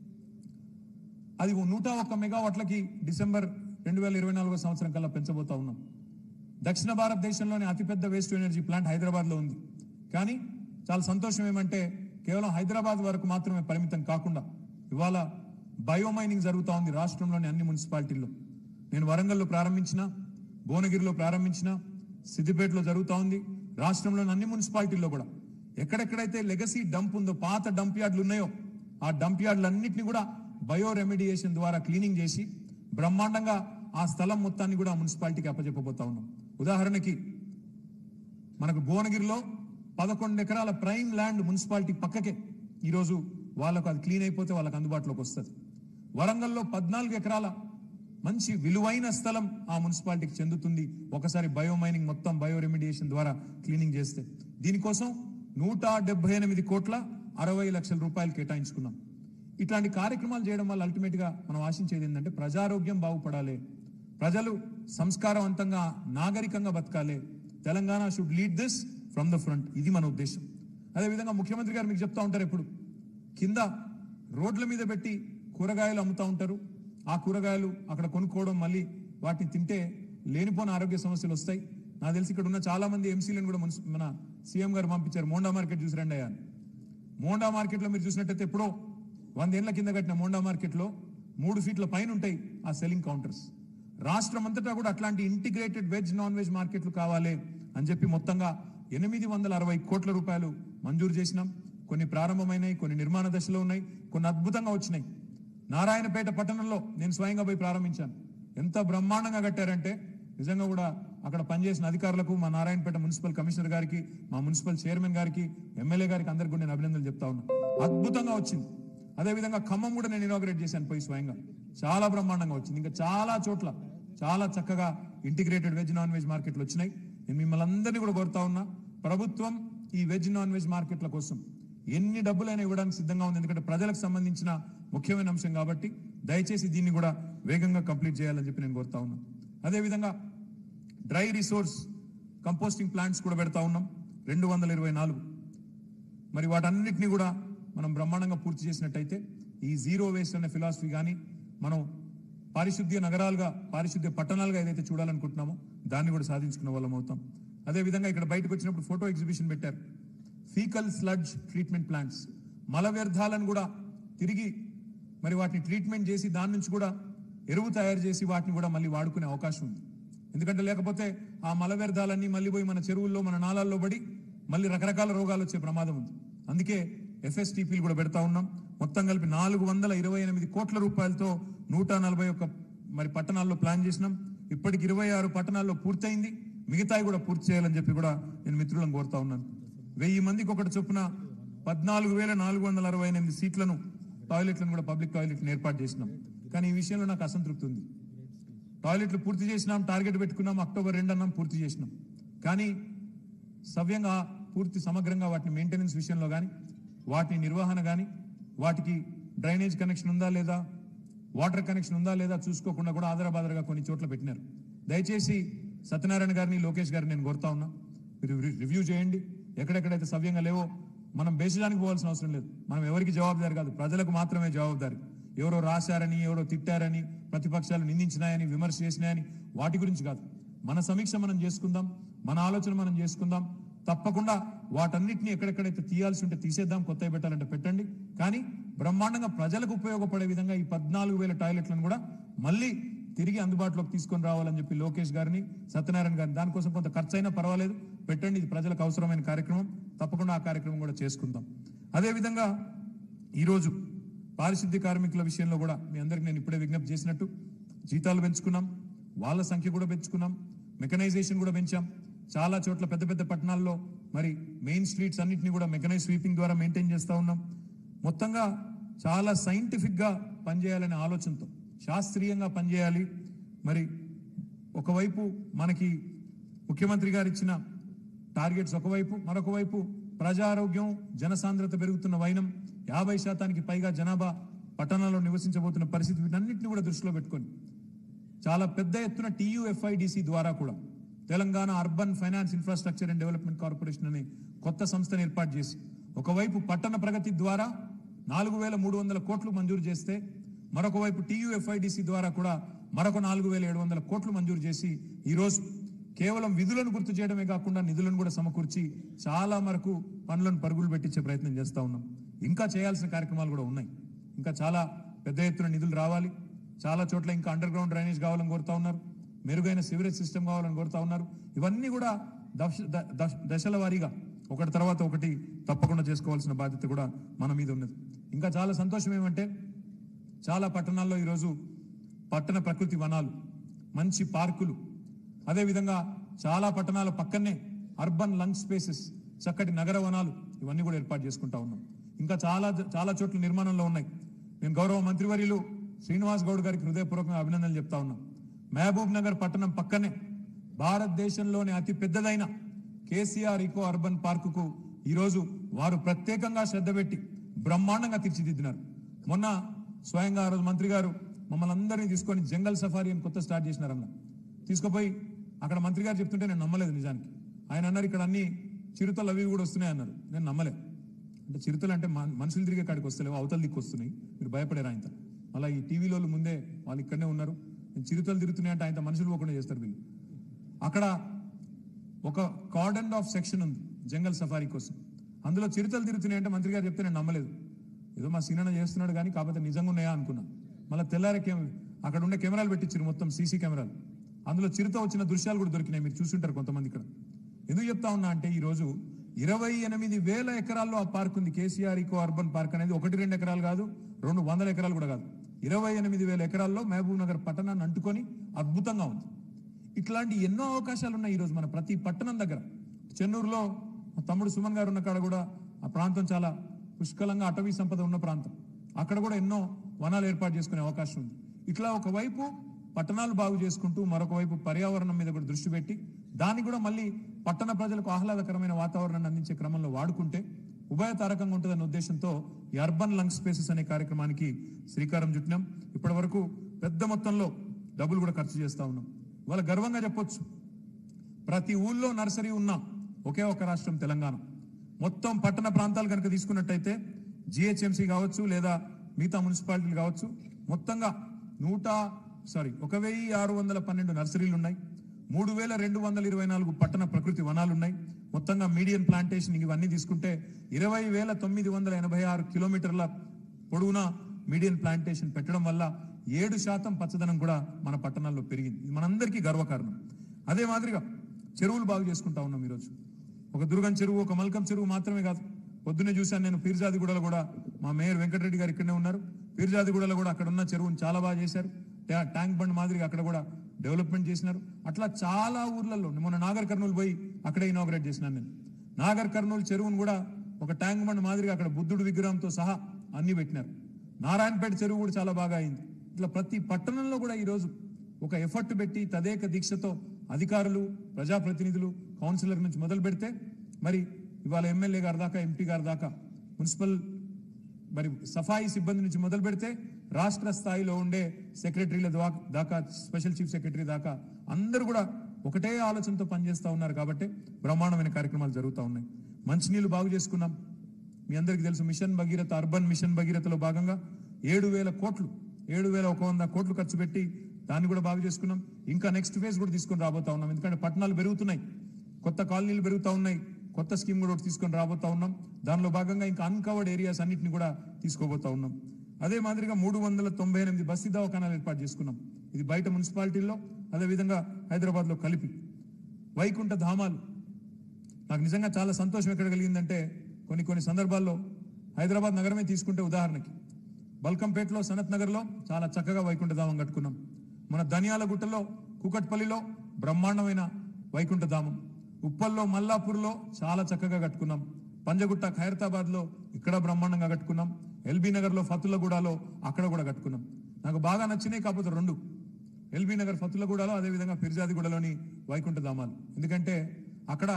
అది నూట ఒక్క మెగావాట్లకి డిసెంబర్ రెండు వేల ఇరవై నాలుగో సంవత్సరం కల్లా పెంచబోతా ఉన్నాం దక్షిణ భారతదేశంలోని అతిపెద్ద వేస్ట్ ఎనర్జీ ప్లాంట్ హైదరాబాద్లో ఉంది కానీ చాలా సంతోషం ఏమంటే కేవలం హైదరాబాద్ వరకు మాత్రమే పరిమితం కాకుండా ఇవాళ బయోమైనింగ్ జరుగుతూ ఉంది రాష్ట్రంలోని అన్ని మున్సిపాలిటీల్లో నేను వరంగల్లో ప్రారంభించిన భువనగిరిలో ప్రారంభించిన సిద్దిపేటలో జరుగుతూ ఉంది రాష్ట్రంలోని అన్ని మున్సిపాలిటీల్లో కూడా ఎక్కడెక్కడైతే లెగసీ డంప్ ఉందో పాత డంప్ యార్డ్లు ఉన్నాయో ఆ డంప్ యార్డ్లన్నింటినీ కూడా బయో రెమెడియేషన్ ద్వారా క్లీనింగ్ చేసి బ్రహ్మాండంగా ఆ స్థలం మొత్తాన్ని కూడా మున్సిపాలిటీకి అప్పచెప్పబోతా ఉన్నాం ఉదాహరణకి మనకు భువనగిరిలో పదకొండు ఎకరాల ప్రైమ్ ల్యాండ్ మున్సిపాలిటీ పక్కకే ఈరోజు వాళ్ళకు అది క్లీన్ అయిపోతే వాళ్ళకి అందుబాటులోకి వస్తుంది వరంగల్లో పద్నాలుగు ఎకరాల మంచి విలువైన స్థలం ఆ మున్సిపాలిటీకి చెందుతుంది ఒకసారి బయోమైనింగ్ మొత్తం బయో రెమిడియేషన్ ద్వారా క్లీనింగ్ చేస్తే దీనికోసం నూట డెబ్బై ఎనిమిది కోట్ల అరవై లక్షల రూపాయలు కేటాయించుకున్నాం ఇట్లాంటి కార్యక్రమాలు చేయడం వల్ల అల్టిమేట్ గా మనం ఆశించేది ఏంటంటే ప్రజారోగ్యం బాగుపడాలి ప్రజలు సంస్కారవంతంగా నాగరికంగా బతకాలి Telangana should lead this from the front ఇది మన ఉద్దేశం అదేవిధంగా ముఖ్యమంత్రి గారు మీకు చెప్తా ఉంటారు ఎప్పుడు కింద రోడ్ల మీద పెట్టి కూరగాయలు అమ్ముతా ఉంటారు ఆ కూరగాయలు అక్కడ కొనుక్కోవడం మళ్ళీ వాటిని తింటే లేనిపోని ఆరోగ్య సమస్యలు వస్తాయి నాకు తెలిసి ఇక్కడ ఉన్న చాలా మంది ఎంసీలను కూడా మున్సి- మన సీఎం గారు పంపించారు మోండా మార్కెట్ చూసి రండి అయ్యా అని. మోండా మార్కెట్లో మీరు చూసినట్టయితే ఎప్పుడో వందేళ్ల కింద కట్టిన మోండా మార్కెట్లో మూడు ఫీట్ల పైన ఉంటాయి ఆ సెల్లింగ్ కౌంటర్స్ రాష్ట్రం అంతటా కూడా అట్లాంటి ఇంటిగ్రేటెడ్ వెజ్ నాన్ వెజ్ మార్కెట్లు కావాలి అని చెప్పి మొత్తంగా ఎనిమిది వందల అరవై కోట్ల రూపాయలు మంజూరు చేసినాం కొన్ని ప్రారంభమైనాయి కొన్ని నిర్మాణ దశలో ఉన్నాయి కొన్ని అద్భుతంగా వచ్చినాయి నారాయణపేట పట్టణంలో నేను స్వయంగా పోయి ప్రారంభించాను ఎంత బ్రహ్మాండంగా కట్టారంటే నిజంగా కూడా అక్కడ పనిచేసిన అధికారులకు మా నారాయణపేట మున్సిపల్ కమిషనర్ గారికి మా మున్సిపల్ చైర్మన్ గారికి ఎమ్మెల్యే గారికి అందరికి కూడా నేను అభినందనలు చెప్తా ఉన్నా అద్భుతంగా వచ్చింది అదేవిధంగా ఖమ్మం కూడా నేను ఇనాగ్రేట్ చేశాను పోయి స్వయంగా చాలా బ్రహ్మాండంగా వచ్చింది ఇంకా చాలా చోట్ల చాలా చక్కగా ఇంటిగ్రేటెడ్ వెజ్ నాన్ వెజ్ మార్కెట్లు వచ్చినాయి నేను మిమ్మల్ని అందరినీ కూడా కోరుతా ఉన్నా ప్రభుత్వం ఈ వెజ్ నాన్ వెజ్ మార్కెట్ల కోసం ఎన్ని డబ్బులైనా ఇవ్వడానికి సిద్ధంగా ఉంది ఎందుకంటే ప్రజలకు సంబంధించిన ముఖ్యమైన అంశం కాబట్టి దయచేసి దీన్ని కూడా వేగంగా కంప్లీట్ చేయాలని చెప్పి నేను కోరుతా ఉన్నా అదేవిధంగా డ్రై రిసోర్స్ కంపోస్టింగ్ ప్లాంట్స్ కూడా పెడతా ఉన్నాం రెండు వందల ఇరవై నాలుగు మరి వాటన్నిటిని కూడా మనం బ్రహ్మాండంగా పూర్తి చేసినట్టయితే ఈ జీరో వేస్ట్ అనే ఫిలాసఫీ కానీ మనం పారిశుద్ధ్య నగరాలుగా పారిశుద్ధ్య పట్టణాలుగా ఏదైతే చూడాలనుకుంటున్నామో దాన్ని కూడా సాధించుకున్న వాళ్ళం అవుతాం అదేవిధంగా ఇక్కడ బయటకు వచ్చినప్పుడు ఫోటో ఎగ్జిబిషన్ పెట్టారు ఫీకల్ స్లడ్జ్ ట్రీట్మెంట్ ప్లాంట్స్ మల వ్యర్థాలను కూడా తిరిగి మరి వాటిని ట్రీట్మెంట్ చేసి దాని నుంచి కూడా ఎరువు తయారు చేసి వాటిని కూడా మళ్ళీ వాడుకునే అవకాశం ఉంది ఎందుకంటే లేకపోతే ఆ మల వ్యర్థాలన్నీ మళ్ళీ పోయి మన చెరువుల్లో మన నాలాల్లో పడి మళ్ళీ రకరకాల రోగాలు వచ్చే ప్రమాదం ఉంది అందుకే ఎఫ్ఎస్టిపిలు కూడా పెడతా ఉన్నాం మొత్తం కలిపి నాలుగు వందల ఇరవై ఎనిమిది కోట్ల రూపాయలతో నూట నలభై ఒక్క మరి పట్టణాల్లో ప్లాన్ చేసినాం ఇప్పటికి ఇరవై ఆరు పట్టణాల్లో పూర్తయింది మిగతాయి కూడా పూర్తి చేయాలని చెప్పి కూడా నేను మిత్రులను కోరుతా ఉన్నాను వెయ్యి మందికి ఒకటి చొప్పున పద్నాలుగు వేల నాలుగు వందల అరవై ఎనిమిది సీట్లను టాయిలెట్లను కూడా పబ్లిక్ టాయిలెట్లను ఏర్పాటు చేసినాం కానీ ఈ విషయంలో నాకు అసంతృప్తి ఉంది టాయిలెట్లు పూర్తి చేసినాం టార్గెట్ పెట్టుకున్నాం అక్టోబర్ రెండు అన్నాం పూర్తి చేసినాం కానీ సవ్యంగా పూర్తి సమగ్రంగా వాటిని మెయింటెనెన్స్ విషయంలో కానీ వాటి నిర్వహణ కానీ వాటికి డ్రైనేజ్ కనెక్షన్ ఉందా లేదా వాటర్ కనెక్షన్ ఉందా లేదా చూసుకోకుండా కూడా ఆధారబాదరగా కొన్ని చోట్ల పెట్టినారు దయచేసి సత్యనారాయణ గారిని లోకేష్ గారిని నేను కోరుతా ఉన్నా మీరు రి- రివ్యూ చేయండి ఎక్కడెక్కడైతే సవ్యంగా లేవో మనం బేసిదానికి పోవాల్సిన అవసరం లేదు మనం ఎవరికి జవాబుదారి కాదు ప్రజలకు మాత్రమే జవాబుదారి ఎవరో రాశారని ఎవరో తిట్టారని ప్రతిపక్షాలు నిందించినాయని విమర్శ చేసినాయని వాటి గురించి కాదు మన సమీక్ష మనం చేసుకుందాం మన ఆలోచన మనం చేసుకుందాం తప్పకుండా వాటన్నిటిని ఎక్కడెక్కడైతే తీయాల్సి ఉంటే తీసేద్దాం కొత్తవి పెట్టాలంటే పెట్టండి కానీ బ్రహ్మాండంగా ప్రజలకు ఉపయోగపడే విధంగా ఈ పద్నాలుగు వేల టాయిలెట్లను కూడా మళ్ళీ తిరిగి అందుబాటులోకి తీసుకొని రావాలని చెప్పి లోకేష్ గారిని సత్యనారాయణ గారిని దానికోసం కొంత ఖర్చు అయినా పర్వాలేదు పెట్టండి ఇది ప్రజలకు అవసరమైన కార్యక్రమం తప్పకుండా ఆ కార్యక్రమం కూడా చేసుకుందాం అదేవిధంగా ఈరోజు పారిశుద్ధ్య కార్మికుల విషయంలో కూడా మీ అందరికి నేను ఇప్పుడే విజ్ఞప్తి చేసినట్టు జీతాలు పెంచుకున్నాం వాళ్ళ సంఖ్య కూడా పెంచుకున్నాం మెకనైజేషన్ కూడా పెంచాం చాలా చోట్ల పెద్ద పెద్ద పట్టణాల్లో మరి మెయిన్ స్ట్రీట్స్ అన్నింటినీ కూడా మెకనైజ్ స్వీపింగ్ ద్వారా మెయింటైన్ చేస్తా ఉన్నాం మొత్తంగా చాలా సైంటిఫిక్ గా పనిచేయాలనే ఆలోచనతో శాస్త్రీయంగా పనిచేయాలి మరి ఒకవైపు మనకి ముఖ్యమంత్రి గారు ఇచ్చిన టార్గెట్స్ ఒకవైపు మరొక వైపు ప్రజారోగ్యం జనసాంద్రత పెరుగుతున్న వైనం యాభై శాతానికి పైగా జనాభా పట్టణాల్లో నివసించబోతున్న పరిస్థితి వీటన్నిటిని కూడా దృష్టిలో పెట్టుకొని చాలా పెద్ద ఎత్తున టీయూఎఫ్ఐడిసి ద్వారా కూడా Telangana urban finance infrastructure and development corporation అనే కొత్త సంస్థను ఏర్పాటు చేసి ఒకవైపు పట్టణ ప్రగతి ద్వారా నాలుగు వేల మూడు వందల కోట్లు మంజూరు చేస్తే మరొక వైపు టీయూఎఫ్ఐడిసి ద్వారా కూడా మరొక నాలుగు వేల ఏడు వందల కోట్లు మంజూరు చేసి ఈరోజు కేవలం విధులను గుర్తు చేయడమే కాకుండా నిధులను కూడా సమకూర్చి చాలా వరకు పనులను పరుగులు పెట్టించే ప్రయత్నం చేస్తా ఉన్నాం ఇంకా చేయాల్సిన కార్యక్రమాలు కూడా ఉన్నాయి ఇంకా చాలా పెద్ద ఎత్తున నిధులు రావాలి చాలా చోట్ల ఇంకా అండర్ గ్రౌండ్ డ్రైనేజ్ కావాలని కోరుతా ఉన్నారు మెరుగైన సివరేజ్ సిస్టమ్ కావాలని కోరుతా ఉన్నారు ఇవన్నీ కూడా దశ ద- దశ- దశల వారీగా ఒకటి తర్వాత ఒకటి తప్పకుండా చేసుకోవాల్సిన బాధ్యత కూడా మన మీద ఉన్నది ఇంకా చాలా సంతోషం ఏమంటే చాలా పట్టణాల్లో ఈరోజు పట్టణ ప్రకృతి వనాలు మంచి పార్కులు అదేవిధంగా చాలా పట్టణాల పక్కనే అర్బన్ లంగ్ స్పేసెస్ చక్కటి నగర వనాలు ఇవన్నీ కూడా ఏర్పాటు చేసుకుంటా ఉన్నాం ఇంకా చాలా చాలా చోట్ల నిర్మాణంలో ఉన్నాయి నేను గౌరవ మంత్రివర్యులు శ్రీనివాస్ గౌడ్ గారికి హృదయపూర్వకంగా అభినందనలు చెప్తా ఉన్నాం మహబూబ్ నగర్ పట్టణం పక్కనే భారతదేశంలోని అతి పెద్దదైన కేసీఆర్ ఈకో అర్బన్ పార్కుకు ఈరోజు వారు ప్రత్యేకంగా శ్రద్ధ పెట్టి బ్రహ్మాండంగా తీర్చిదిద్దినారు మొన్న స్వయంగా ఆ రోజు మంత్రి గారు మమ్మల్ని అందరినీ తీసుకొని జంగల్ సఫారీ అని కొత్త స్టార్ట్ చేసినారన్న తీసుకుపోయి అక్కడ మంత్రి గారు చెప్తుంటే నేను నమ్మలేదు నిజానికి ఆయన అన్నారు ఇక్కడ అన్ని చిరుతలు అవి కూడా వస్తున్నాయి అన్నారు నేను నమ్మలేదు అంటే చిరుతలు అంటే మన- మనుషులు తిరిగే కాడికి వస్తలేవు అవతల దిక్కు వస్తున్నాయి మీరు భయపడారు ఆయన మళ్ళీ ఈ టీవీలో ముందే వాళ్ళు ఇక్కడనే ఉన్నారు నేను చిరుతలు తిరుగుతున్నాయి అంటే ఆయన మనుషులు పోకుండా చేస్తారు వీళ్ళు అక్కడ ఒక కార్డన్ ఆఫ్ సెక్షన్ ఉంది జంగల్ సఫారీ కోసం అందులో చిరుతలు తిరుగుతున్నాయి అంటే మంత్రి గారు చెప్తే నేను నమ్మలేదు ఏదో మా సీనన్న చేస్తున్నాడు కానీ కాకపోతే నిజంగా ఉన్నాయా అనుకున్నా మళ్ళీ తెల్లారే కెమె అక్కడ ఉండే కెమెరాలు పెట్టించారు మొత్తం సీసీ కెమెరాలు అందులో చిరుత వచ్చిన దృశ్యాలు కూడా దొరికినాయి మీరు చూసుంటారు కొంతమంది ఇక్కడ ఎందుకు చెప్తా ఉన్నా అంటే ఈ రోజు ఇరవై ఎనిమిది వేల ఎకరాల్లో ఆ పార్క్ ఉంది కేసీఆర్ ఈకో అర్బన్ పార్క్ అనేది ఒకటి రెండు ఎకరాలు కాదు రెండు వందల ఎకరాలు కూడా కాదు ఇరవై ఎనిమిది వేల ఎకరాల్లో మహబూబ్ నగర్ పట్టణాన్ని అంటుకొని అద్భుతంగా ఉంది ఇట్లాంటి ఎన్నో అవకాశాలు ఉన్నాయి ఈరోజు మన ప్రతి పట్టణం దగ్గర చెన్నూరులో మా తమ్ముడు సుమన్ గారు ఉన్న కాడ కూడా ఆ ప్రాంతం చాలా పుష్కలంగా అటవీ సంపద ఉన్న ప్రాంతం అక్కడ కూడా ఎన్నో వనాలు ఏర్పాటు చేసుకునే అవకాశం ఉంది ఇట్లా ఒకవైపు పట్టణాలు బాగు చేసుకుంటూ మరొక వైపు పర్యావరణం మీద కూడా దృష్టి పెట్టి దాన్ని కూడా మళ్ళీ పట్టణ ప్రజలకు ఆహ్లాదకరమైన వాతావరణాన్ని అందించే క్రమంలో వాడుకుంటే ఉభయ తారకంగా ఉంటుందన్న ఉద్దేశంతో ఈ అర్బన్ లంగ్ స్పేసెస్ అనే కార్యక్రమానికి శ్రీకారం చుట్టినాం ఇప్పటి వరకు పెద్ద మొత్తంలో డబ్బులు కూడా ఖర్చు చేస్తా ఉన్నాం ఇవాళ గర్వంగా చెప్పొచ్చు ప్రతి ఊళ్ళో నర్సరీ ఉన్న ఒకే ఒక రాష్ట్రం తెలంగాణ మొత్తం పట్టణ ప్రాంతాలు కనుక తీసుకున్నట్టయితే జిహెచ్ఎంసీ కావచ్చు లేదా మిగతా మున్సిపాలిటీలు కావచ్చు మొత్తంగా నూట సారీ ఒక వెయ్యి ఆరు వందల పన్నెండు నర్సరీలు ఉన్నాయి మూడు వేల రెండు వందల ఇరవై నాలుగు పట్టణ ప్రకృతి వనాలు ఉన్నాయి మొత్తంగా మీడియన్ ప్లాంటేషన్ ఇవన్నీ తీసుకుంటే ఇరవై వేల తొమ్మిది వందల ఎనభై ఆరు కిలోమీటర్ల పొడవునా మీడియన్ ప్లాంటేషన్ పెట్టడం వల్ల ఏడు శాతం పచ్చదనం కూడా మన పట్టణాల్లో పెరిగింది ఇది మనందరికీ గర్వకారణం అదే మాదిరిగా చెరువులు బాగు చేసుకుంటా ఉన్నాం ఈరోజు ఒక దుర్గం చెరువు ఒక మల్కం చెరువు మాత్రమే కాదు పొద్దున్నే చూశాను నేను పీర్జాదిగూడలో కూడా మా మేయర్ వెంకటరెడ్డి గారు ఇక్కడనే ఉన్నారు పీర్జాదిగూడలో కూడా అక్కడ ఉన్న చెరువును చాలా బాగా చేశారు ట్యా- ట్యాంక్ బండ్ మాదిరిగా అక్కడ కూడా డెవలప్మెంట్ చేసినారు అట్లా చాలా ఊర్లలో మొన్న నాగర్ కర్నూలు పోయి అక్కడే ఇనాగ్రేట్ చేసినాను నేను నాగర్ కర్నూలు చెరువును కూడా ఒక ట్యాంక్ బండ్ మాదిరిగా అక్కడ బుద్ధుడు విగ్రహంతో సహా అన్ని పెట్టినారు నారాయణపేట చెరువు కూడా చాలా బాగా అయింది ఇట్లా ప్రతి పట్టణంలో కూడా ఈరోజు ఒక ఎఫర్ట్ పెట్టి తదేక దీక్షతో అధికారులు ప్రజాప్రతినిధులు కౌన్సిలర్ నుంచి మొదలు పెడితే మరి ఇవాళ ఎమ్మెల్యే గారి దాకా ఎంపీ గారి దాకా మున్సిపల్ మరి సఫాయి సిబ్బంది నుంచి మొదలు పెడితే రాష్ట్ర స్థాయిలో ఉండే సెక్రటరీల ద్వా- దాకా స్పెషల్ చీఫ్ సెక్రటరీ దాకా అందరూ కూడా ఒకటే ఆలోచనతో పనిచేస్తా ఉన్నారు కాబట్టి బ్రహ్మాండమైన కార్యక్రమాలు జరుగుతూ ఉన్నాయి మంచినీళ్ళు బాగు చేసుకున్నాం మీ అందరికీ తెలుసు మిషన్ భగీరథ అర్బన్ మిషన్ భగీరథలో భాగంగా ఏడు వేల కోట్లు ఏడు వేల ఒక వంద కోట్లు ఖర్చు పెట్టి దాన్ని కూడా బాగు చేసుకున్నాం ఇంకా నెక్స్ట్ ఫేజ్ కూడా తీసుకొని రాబోతా ఉన్నాం ఎందుకంటే పట్టణాలు పెరుగుతున్నాయి కొత్త కాలనీలు పెరుగుతా ఉన్నాయి కొత్త స్కీమ్ కూడా ఒకటి తీసుకొని రాబోతా ఉన్నాం దానిలో భాగంగా ఇంకా అన్కవర్డ్ ఏరియాస్ అన్నిటిని కూడా తీసుకోబోతా ఉన్నాం అదే మాదిరిగా మూడు వందల తొంభై ఎనిమిది బస్తీ దవాఖానాలు ఏర్పాటు చేసుకున్నాం ఇది బయట మున్సిపాలిటీల్లో అదే విధంగా హైదరాబాద్ లో కలిపి వైకుంఠ ధామాలు నాకు నిజంగా చాలా సంతోషం ఎక్కడ కలిగిందంటే కొన్ని కొన్ని సందర్భాల్లో హైదరాబాద్ నగరమే తీసుకుంటే ఉదాహరణకి బల్కంపేటలో సనత్ నగర్లో చాలా చక్కగా వైకుంఠధామం కట్టుకున్నాం మన ధనియాల గుట్టలో కూకట్పల్లిలో బ్రహ్మాండమైన వైకుంఠధామం ఉప్పల్లో మల్లాపూర్లో చాలా చక్కగా కట్టుకున్నాం పంజగుట్ట ఖైరతాబాద్ లో ఇక్కడ బ్రహ్మాండంగా కట్టుకున్నాం ఎల్బీ నగర్ లో ఫతుల్లగూడలో అక్కడ కూడా కట్టుకున్నాం నాకు బాగా నచ్చినాయి కాకపోతే రెండు ఎల్బీ నగర్ ఫతుల్లగూడలో అదేవిధంగా ఫిర్జాదిగూడలోని వైకుంఠ ధామాలు ఎందుకంటే అక్కడ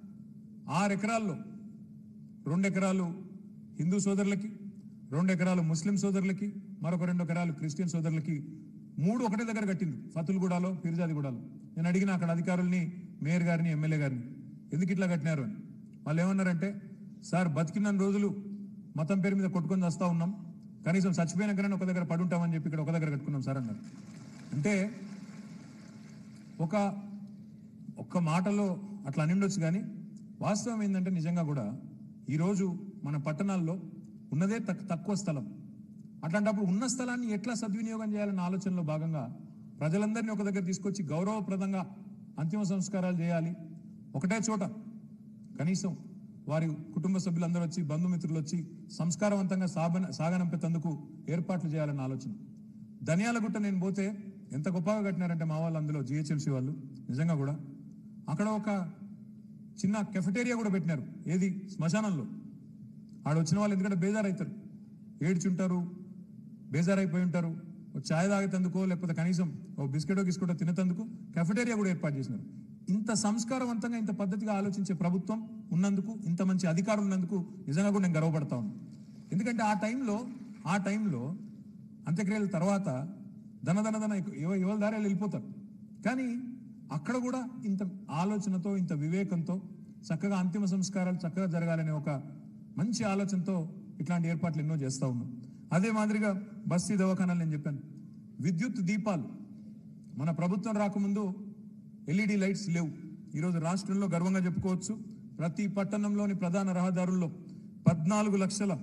ఆరు ఎకరాల్లో రెండు ఎకరాలు హిందూ సోదరులకి రెండు ఎకరాలు ముస్లిం సోదరులకి మరొక రెండు ఎకరాలు క్రిస్టియన్ సోదరులకి మూడు ఒకటే దగ్గర కట్టింది ఫతుల్గూడలో పిరిజాదిగూడలో నేను అడిగిన అక్కడ అధికారుల్ని మేయర్ గారిని ఎమ్మెల్యే గారిని ఎందుకు ఇట్లా కట్టినారు అని వాళ్ళు ఏమన్నారంటే సార్ బతికిన రోజులు మతం పేరు మీద కొట్టుకొని వస్తా ఉన్నాం కనీసం చచ్చిపోయినాకనే ఒక దగ్గర పడుంటామని చెప్పి ఇక్కడ ఒక దగ్గర కట్టుకున్నాం సార్ అన్నారు అంటే ఒక ఒక్క మాటలో అట్లా అని ఉండొచ్చు కానీ వాస్తవం ఏంటంటే నిజంగా కూడా ఈరోజు మన పట్టణాల్లో ఉన్నదే తక్- తక్కువ స్థలం అట్లాంటప్పుడు ఉన్న స్థలాన్ని ఎట్లా సద్వినియోగం చేయాలన్న ఆలోచనలో భాగంగా ప్రజలందరినీ ఒక దగ్గర తీసుకొచ్చి గౌరవప్రదంగా అంతిమ సంస్కారాలు చేయాలి ఒకటే చోట కనీసం వారి కుటుంబ సభ్యులందరూ వచ్చి బంధుమిత్రులు వచ్చి సంస్కారవంతంగా సాగన సాగనంపేందుకు ఏర్పాట్లు చేయాలన్న ఆలోచన ధనియాలగుట్ట నేను పోతే ఎంత గొప్పగా కట్టినారంటే మా వాళ్ళు అందులో జిహెచ్ఎంసీ వాళ్ళు నిజంగా కూడా అక్కడ ఒక చిన్న కెఫెటేరియా కూడా పెట్టినారు ఏది శ్మశానంలో ఆడ వచ్చిన వాళ్ళు ఎందుకంటే బేజారవుతారు ఏడ్చుంటారు బేజారైపోయి ఉంటారు ఓ ఛాయ్ తాగేతందుకో లేకపోతే కనీసం ఓ బిస్కెటో గిస్కెటో తినేతందుకు కెఫెటేరియా కూడా ఏర్పాటు చేసినారు ఇంత సంస్కారవంతంగా ఇంత పద్ధతిగా ఆలోచించే ప్రభుత్వం ఉన్నందుకు ఇంత మంచి అధికారులు ఉన్నందుకు నిజంగా కూడా నేను గర్వపడతా ఉన్నాను ఎందుకంటే ఆ టైంలో ఆ టైంలో అంత్యక్రియల తర్వాత ధన ధన ధన ఎవ- ఎవరి దారి వెళ్ళిపోతారు కానీ అక్కడ కూడా ఇంత ఆలోచనతో ఇంత వివేకంతో చక్కగా అంతిమ సంస్కారాలు చక్కగా జరగాలనే ఒక మంచి ఆలోచనతో ఇట్లాంటి ఏర్పాట్లు ఎన్నో చేస్తూ ఉన్నాం అదే మాదిరిగా బస్తీ దవాఖానాలు నేను చెప్పాను విద్యుత్ దీపాలు మన ప్రభుత్వం రాకముందు ఎల్ఈడి లైట్స్ లేవు ఈరోజు రాష్ట్రంలో గర్వంగా చెప్పుకోవచ్చు ప్రతి పట్టణంలోని ప్రధాన రహదారుల్లో పద్నాలుగు లక్షల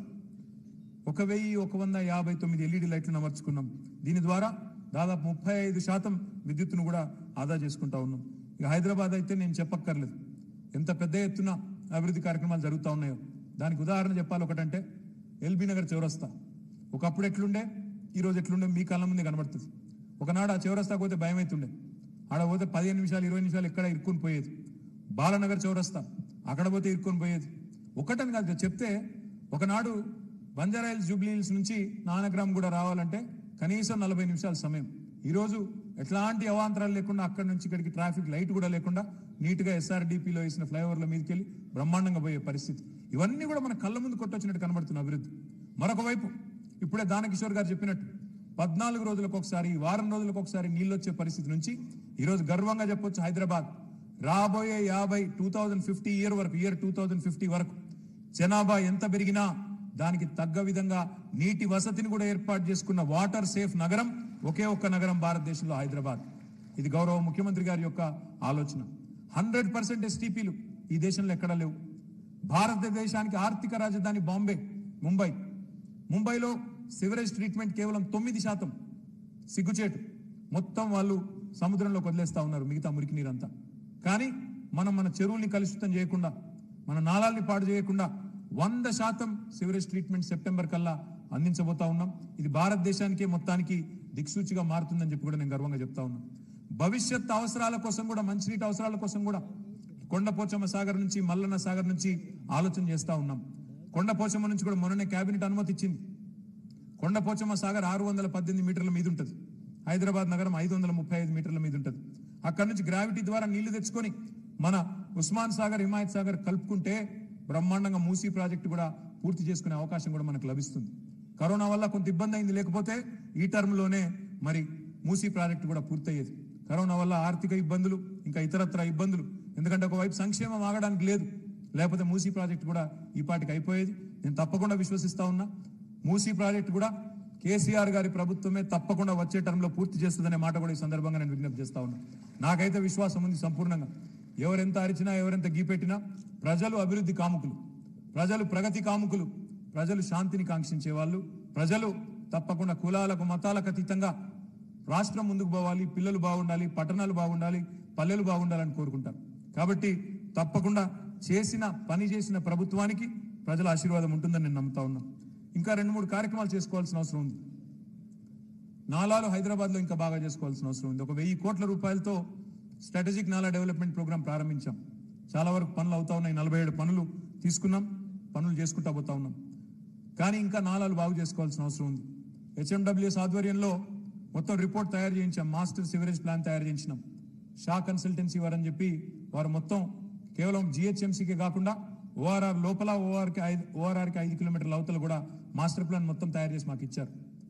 ఒక వెయ్యి ఒక వంద యాభై తొమ్మిది ఎల్ఈడి లైట్లను అమర్చుకున్నాం దీని ద్వారా దాదాపు ముప్పై ఐదు శాతం విద్యుత్తును కూడా ఆదా చేసుకుంటా ఉన్నాం ఇక హైదరాబాద్ అయితే నేను చెప్పక్కర్లేదు ఎంత పెద్ద ఎత్తున అభివృద్ధి కార్యక్రమాలు జరుగుతూ ఉన్నాయో దానికి ఉదాహరణ చెప్పాలి ఒకటంటే ఎల్బీ నగర్ చౌరస్తా ఒకప్పుడు ఎట్లుండే ఈ రోజు ఎట్లుండే మీ కళ్ళ ముందే కనబడుతుంది ఒకనాడు ఆ చౌరస్తాకు పోతే భయం అవుతుండే ఆడ పోతే పదిహేను నిమిషాలు ఇరవై నిమిషాలు ఎక్కడ ఇరుక్కుని పోయేది బాలనగర్ చౌరస్తా అక్కడ పోతే ఇరుక్కొని పోయేది ఒకటని కాదు చెప్తే ఒకనాడు బంజారాయిల్స్ జూబ్లీ హిల్స్ నుంచి నానగ్రామ్ కూడా రావాలంటే కనీసం నలభై నిమిషాల సమయం ఈరోజు ఎట్లాంటి అవాంతరాలు లేకుండా అక్కడి నుంచి ఇక్కడికి ట్రాఫిక్ లైట్ కూడా లేకుండా నీట్గా ఎస్ఆర్డీపీలో వేసిన ఫ్లైఓవర్ల మీదకి వెళ్ళి బ్రహ్మాండంగా పోయే పరిస్థితి ఇవన్నీ కూడా మన కళ్ళ ముందు కొట్టొచ్చినట్టు కనబడుతున్న అభివృద్ధి మరొక వైపు ఇప్పుడే దానకిషోర్ గారు చెప్పినట్టు పద్నాలుగు రోజులకు ఒకసారి వారం రోజులకు ఒకసారి నీళ్ళు వచ్చే పరిస్థితి నుంచి ఈరోజు గర్వంగా చెప్పొచ్చు హైదరాబాద్ రాబోయే యాభై టూ థౌజండ్ ఫిఫ్టీ ఇయర్ వరకు ఇయర్ టూ థౌజండ్ ఫిఫ్టీ వరకు జనాభా ఎంత పెరిగినా దానికి తగ్గ విధంగా నీటి వసతిని కూడా ఏర్పాటు చేసుకున్న వాటర్ సేఫ్ నగరం ఒకే ఒక్క నగరం భారతదేశంలో హైదరాబాద్ ఇది గౌరవ ముఖ్యమంత్రి గారి యొక్క ఆలోచన హండ్రెడ్ పర్సెంట్ ఎస్టీపీలు ఈ దేశంలో ఎక్కడా లేవు భారతదేశానికి ఆర్థిక రాజధాని బాంబే ముంబై ముంబైలో సివరేజ్ ట్రీట్మెంట్ కేవలం తొమ్మిది శాతం సిగ్గుచేటు మొత్తం వాళ్ళు సముద్రంలోకి వదిలేస్తా ఉన్నారు మిగతా మురికి నీరంతా కానీ మనం మన చెరువుల్ని కలుషితం చేయకుండా మన నాళాల్ని పాడు చేయకుండా వంద శాతం సివరేజ్ ట్రీట్మెంట్ సెప్టెంబర్ కల్లా అందించబోతా ఉన్నాం ఇది భారతదేశానికే మొత్తానికి దిక్సూచిగా మారుతుందని చెప్పి కూడా నేను గర్వంగా చెప్తా ఉన్నాను భవిష్యత్ అవసరాల కోసం కూడా మంచినీటి అవసరాల కోసం కూడా కొండపోచమ్మ సాగర్ నుంచి మల్లన్న సాగర్ నుంచి ఆలోచన చేస్తా ఉన్నాం కొండపోచమ్మ నుంచి కూడా మొన్ననే కేబినెట్ అనుమతి ఇచ్చింది కొండపోచమ్మ సాగర్ ఆరు వందల పద్దెనిమిది మీటర్ల మీద ఉంటుంది హైదరాబాద్ నగరం ఐదు వందల ముప్పై ఐదు మీటర్ల మీద ఉంటుంది అక్కడ నుంచి గ్రావిటీ ద్వారా నీళ్లు తెచ్చుకొని మన ఉస్మాన్ సాగర్ హిమాయత్ సాగర్ కలుపుకుంటే బ్రహ్మాండంగా మూసీ ప్రాజెక్టు కూడా పూర్తి చేసుకునే అవకాశం కూడా మనకు లభిస్తుంది కరోనా వల్ల కొంత ఇబ్బంది అయింది లేకపోతే ఈ టర్మ్ లోనే మరి మూసీ ప్రాజెక్టు కూడా పూర్తయ్యేది కరోనా వల్ల ఆర్థిక ఇబ్బందులు ఇంకా ఇతరత్ర ఇబ్బందులు ఎందుకంటే ఒకవైపు సంక్షేమం ఆగడానికి లేదు లేకపోతే మూసీ ప్రాజెక్టు కూడా ఈ పాటికి అయిపోయేది నేను తప్పకుండా విశ్వసిస్తా ఉన్నా మూసీ ప్రాజెక్టు కూడా కేసీఆర్ గారి ప్రభుత్వమే తప్పకుండా వచ్చే టర్మ్ పూర్తి చేస్తుందనే మాట కూడా ఈ సందర్భంగా నేను విజ్ఞప్తి చేస్తా ఉన్నా నాకైతే విశ్వాసం ఉంది సంపూర్ణంగా ఎవరెంత అరిచినా ఎవరెంత గీపెట్టినా ప్రజలు అభివృద్ధి కాముకులు ప్రజలు ప్రగతి కాముకులు ప్రజలు శాంతిని కాంక్షించే వాళ్ళు ప్రజలు తప్పకుండా కులాలకు మతాలకు అతీతంగా రాష్ట్రం ముందుకు పోవాలి పిల్లలు బాగుండాలి పట్టణాలు బాగుండాలి పల్లెలు బాగుండాలని కోరుకుంటారు కాబట్టి తప్పకుండా చేసిన పని చేసిన ప్రభుత్వానికి ప్రజల ఆశీర్వాదం ఉంటుందని నేను నమ్ముతా ఉన్నా ఇంకా రెండు మూడు కార్యక్రమాలు చేసుకోవాల్సిన అవసరం ఉంది నాలాలు హైదరాబాద్ లో ఇంకా బాగా చేసుకోవాల్సిన అవసరం ఉంది ఒక వెయ్యి కోట్ల రూపాయలతో స్ట్రాటజిక్ నాలా డెవలప్మెంట్ ప్రోగ్రామ్ ప్రారంభించాం చాలా వరకు పనులు అవుతా ఉన్నాయి నలభై ఏడు పనులు తీసుకున్నాం పనులు చేసుకుంటా పోతా ఉన్నాం కానీ ఇంకా నాలాలు బాగు చేసుకోవాల్సిన అవసరం ఉంది హెచ్ఎండబ్ల్యూఎస్ ఆధ్వర్యంలో మొత్తం రిపోర్ట్ తయారు చేయించాం మాస్టర్ సివరేజ్ ప్లాన్ తయారు చేయించినాం షా కన్సల్టెన్సీ వారు అని చెప్పి వారు మొత్తం కేవలం జిహెచ్ఎంసీకే కాకుండా ఓఆర్ఆర్ లోపల ఓఆర్కి ఐదు ఓఆర్ఆర్కి ఐదు కిలోమీటర్ల అవతల కూడా మాస్టర్ ప్లాన్ మొత్తం తయారు చేసి మాకు ఇచ్చారు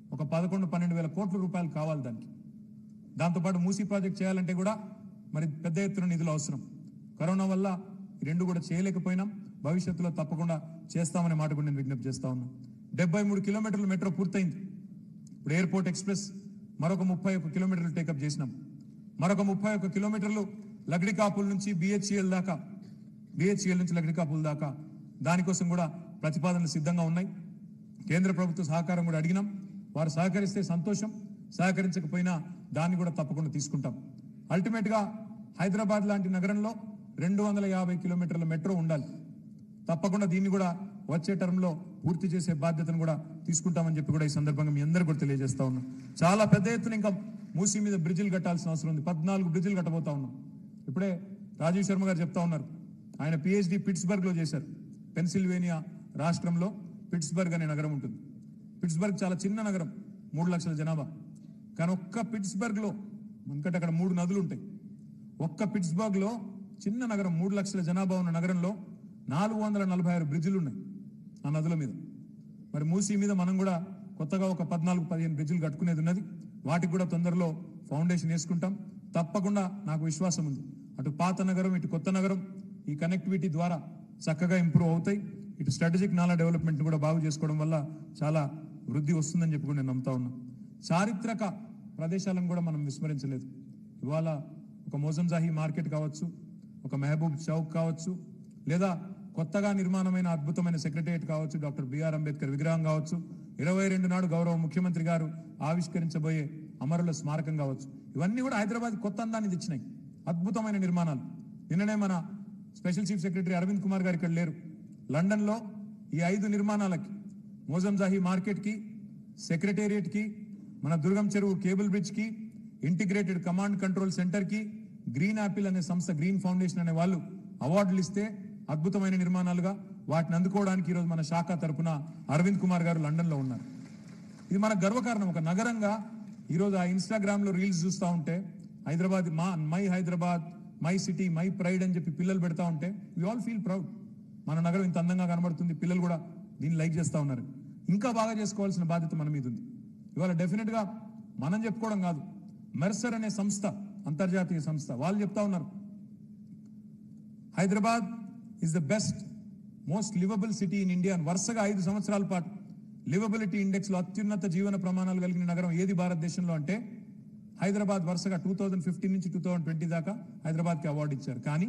ఒక పదకొండు పన్నెండు వేల కోట్ల రూపాయలు కావాలి దానికి దాంతోపాటు మూసీ ప్రాజెక్ట్ చేయాలంటే కూడా మరి పెద్ద ఎత్తున నిధులు అవసరం కరోనా వల్ల ఈ రెండు కూడా చేయలేకపోయినాం భవిష్యత్తులో తప్పకుండా చేస్తామనే మాట కూడా నేను విజ్ఞప్తి చేస్తా ఉన్నా డెబ్బై మూడు కిలోమీటర్ల మెట్రో పూర్తయింది ఇప్పుడు ఎయిర్పోర్ట్ ఎక్స్ప్రెస్ మరొక ముప్పై ఒక్క కిలోమీటర్లు టేకప్ చేసినాం మరొక ముప్పై ఒక్క కిలోమీటర్లు లగ్డికాపుల్ నుంచి బిహెచ్ఎల్ దాకా బిహెచ్ఎల్ నుంచి లగ్డికాపుల్ దాకా దానికోసం కూడా ప్రతిపాదనలు సిద్ధంగా ఉన్నాయి కేంద్ర ప్రభుత్వ సహకారం కూడా అడిగినాం వారు సహకరిస్తే సంతోషం సహకరించకపోయినా దాన్ని కూడా తప్పకుండా తీసుకుంటాం అల్టిమేట్ గా హైదరాబాద్ లాంటి నగరంలో రెండు వందల యాభై కిలోమీటర్ల మెట్రో ఉండాలి తప్పకుండా దీన్ని కూడా వచ్చే టర్మ్ లో పూర్తి చేసే బాధ్యతను కూడా తీసుకుంటామని చెప్పి కూడా ఈ సందర్భంగా మీ అందరూ కూడా తెలియజేస్తా ఉన్నాం చాలా పెద్ద ఎత్తున ఇంకా మూసీ మీద బ్రిడ్జిలు కట్టాల్సిన అవసరం ఉంది పద్నాలుగు బ్రిడ్జిలు కట్టబోతా ఉన్నాం ఇప్పుడే రాజీవ్ శర్మ గారు చెప్తా ఉన్నారు ఆయన పిహెచ్డి పిట్స్బర్గ్ లో చేశారు పెన్సిల్వేనియా రాష్ట్రంలో పిట్స్బర్గ్ అనే నగరం ఉంటుంది పిట్స్బర్గ్ చాలా చిన్న నగరం మూడు లక్షల జనాభా కానీ ఒక్క పిట్స్బర్గ్ లో మనకంటే అక్కడ మూడు నదులు ఉంటాయి ఒక్క పిట్స్బర్గ్ లో చిన్న నగరం మూడు లక్షల జనాభా ఉన్న నగరంలో నాలుగు వందల నలభై ఆరు బ్రిడ్జిలు ఉన్నాయి ఆ నదుల మీద మరి మూసీ మీద మనం కూడా కొత్తగా ఒక పద్నాలుగు పదిహేను బ్రిడ్జిలు కట్టుకునేది ఉన్నది వాటికి కూడా తొందరలో ఫౌండేషన్ వేసుకుంటాం తప్పకుండా నాకు విశ్వాసం ఉంది అటు పాత నగరం ఇటు కొత్త నగరం ఈ కనెక్టివిటీ ద్వారా చక్కగా ఇంప్రూవ్ అవుతాయి ఇటు స్ట్రాటజిక్ నాలా డెవలప్మెంట్ కూడా బాగు చేసుకోవడం వల్ల చాలా వృద్ధి వస్తుందని చెప్పి కూడా నేను నమ్ముతా ఉన్నా చారిత్రక ప్రదేశాలను కూడా మనం విస్మరించలేదు ఇవాళ ఒక మోజంజాహి మార్కెట్ కావచ్చు ఒక మహబూబ్ చౌక్ కావచ్చు లేదా కొత్తగా నిర్మాణమైన అద్భుతమైన సెక్రటరియట్ కావచ్చు డాక్టర్ బిఆర్ అంబేద్కర్ విగ్రహం కావచ్చు ఇరవై రెండు నాడు గౌరవ ముఖ్యమంత్రి గారు ఆవిష్కరించబోయే అమరుల స్మారకం కావచ్చు ఇవన్నీ కూడా హైదరాబాద్ కొత్త అందాన్ని తెచ్చినాయి అద్భుతమైన నిర్మాణాలు నిన్ననే మన special chief secretary Arvind Kumar గారు ఇక్కడ లేరు లండన్ లో ఈ ఐదు నిర్మాణాలకి మోజంజాహి మార్కెట్ కి సెక్రటేరియట్ కి మన దుర్గం చెరువు కేబుల్ బ్రిడ్జ్ కి ఇంటిగ్రేటెడ్ కమాండ్ కంట్రోల్ సెంటర్ కి గ్రీన్ యాపిల్ అనే సంస్థ గ్రీన్ ఫౌండేషన్ అనే వాళ్ళు అవార్డులు ఇస్తే అద్భుతమైన నిర్మాణాలుగా వాటిని అందుకోవడానికి ఈరోజు మన శాఖ తరపున అరవింద్ కుమార్ గారు లండన్ లో ఉన్నారు ఇది మన గర్వకారణం ఒక నగరంగా ఈరోజు ఆ ఇన్స్టాగ్రామ్ లో రీల్స్ చూస్తూ ఉంటే హైదరాబాద్ మా my Hyderabad my city my pride అని చెప్పి పిల్లలు పెడతా ఉంటే వి ఆల్ ఫీల్ ప్రౌడ్ మన నగరం ఇంత అందంగా కనబడుతుంది పిల్లలు కూడా దీన్ని లైక్ చేస్తా ఉన్నారు ఇంకా బాగా చేసుకోవాల్సిన బాధ్యత మన మీద ఉంది ఇవాళ డెఫినెట్ గా మనం చెప్పుకోవడం కాదు మెర్సర్ అనే సంస్థ అంతర్జాతీయ సంస్థ వాళ్ళు చెప్తా ఉన్నారు Hyderabad is the best most livable city in India అని వరుసగా ఐదు సంవత్సరాల పాటు లివబిలిటీ ఇండెక్స్ లో అత్యున్నత జీవన ప్రమాణాలు కలిగిన నగరం ఏది భారతదేశంలో అంటే హైదరాబాద్ వరుసగా టూ థౌజండ్ ఫిఫ్టీన్ నుంచి టూ థౌజండ్ ట్వంటీ దాకా హైదరాబాద్కి అవార్డు ఇచ్చారు కానీ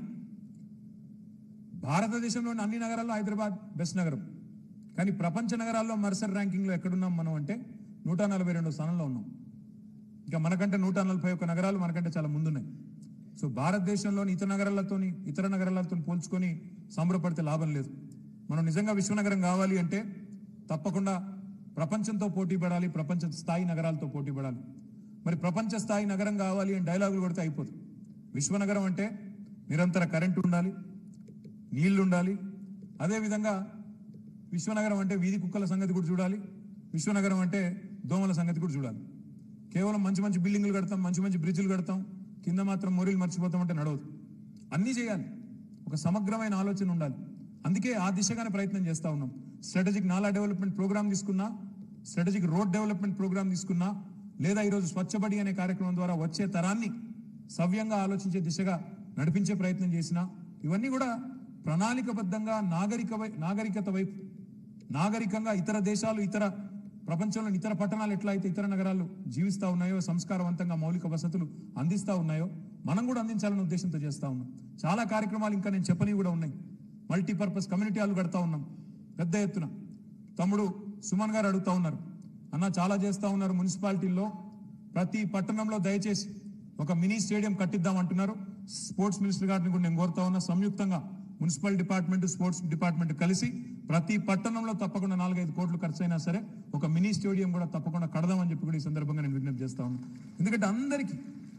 భారతదేశంలోని అన్ని నగరాల్లో హైదరాబాద్ బెస్ట్ నగరం కానీ ప్రపంచ నగరాల్లో మర్సర్ ర్యాంకింగ్లో ఎక్కడున్నాం మనం అంటే నూట నలభై రెండో స్థానంలో ఉన్నాం ఇంకా మనకంటే నూట నలభై ఒక్క నగరాలు మనకంటే చాలా ముందున్నాయి సో భారతదేశంలోని ఇతర నగరాలతో ఇతర నగరాలతో పోల్చుకొని సంబరపడితే లాభం లేదు మనం నిజంగా విశ్వనగరం కావాలి అంటే తప్పకుండా ప్రపంచంతో పోటీ పడాలి ప్రపంచ స్థాయి నగరాలతో పోటీ పడాలి మరి ప్రపంచ స్థాయి నగరం కావాలి అని డైలాగులు కొడితే అయిపోదు విశ్వనగరం అంటే నిరంతర కరెంటు ఉండాలి నీళ్లు ఉండాలి అదేవిధంగా విశ్వనగరం అంటే వీధి కుక్కల సంగతి కూడా చూడాలి విశ్వనగరం అంటే దోమల సంగతి కూడా చూడాలి కేవలం మంచి మంచి బిల్డింగులు కడతాం మంచి మంచి బ్రిడ్జిలు కడతాం కింద మాత్రం మొరీలు మర్చిపోతాం అంటే నడవదు అన్నీ చేయాలి ఒక సమగ్రమైన ఆలోచన ఉండాలి అందుకే ఆ దిశగానే ప్రయత్నం చేస్తా ఉన్నాం స్ట్రాటజిక్ నాలా డెవలప్మెంట్ ప్రోగ్రామ్ తీసుకున్నా స్ట్రాటజిక్ రోడ్ డెవలప్మెంట్ ప్రోగ్రామ్ తీసుకున్నా లేదా ఈరోజు స్వచ్ఛబడి అనే కార్యక్రమం ద్వారా వచ్చే తరాన్ని సవ్యంగా ఆలోచించే దిశగా నడిపించే ప్రయత్నం చేసినా ఇవన్నీ కూడా ప్రణాళికబద్ధంగా నాగరిక వై- నాగరికత వైపు నాగరికంగా ఇతర దేశాలు ఇతర ప్రపంచంలోని ఇతర పట్టణాలు ఎట్లా అయితే ఇతర నగరాలు జీవిస్తా ఉన్నాయో సంస్కారవంతంగా మౌలిక వసతులు అందిస్తా ఉన్నాయో మనం కూడా అందించాలనే ఉద్దేశంతో చేస్తా ఉన్నాం చాలా కార్యక్రమాలు ఇంకా నేను చెప్పని కూడా ఉన్నాయి మల్టీపర్పస్ కమ్యూనిటీ హాల్ కడతా ఉన్నాం పెద్ద ఎత్తున తమ్ముడు సుమన్ గారు అడుగుతా ఉన్నారు అన్న చాలా చేస్తా ఉన్నారు మున్సిపాలిటీల్లో ప్రతి పట్టణంలో దయచేసి ఒక మినీ స్టేడియం కట్టిద్దాం అంటున్నారు స్పోర్ట్స్ మినిస్టర్ గారిని కూడా నేను కోరుతా ఉన్నా సంయుక్తంగా మున్సిపల్ డిపార్ట్మెంట్ స్పోర్ట్స్ డిపార్ట్మెంట్ కలిసి ప్రతి పట్టణంలో తప్పకుండా నాలుగైదు కోట్లు ఖర్చు అయినా సరే ఒక మినీ స్టేడియం కూడా తప్పకుండా కడదామని చెప్పి కూడా ఈ సందర్భంగా నేను విజ్ఞప్తి చేస్తా ఉన్నాను ఎందుకంటే అందరికీ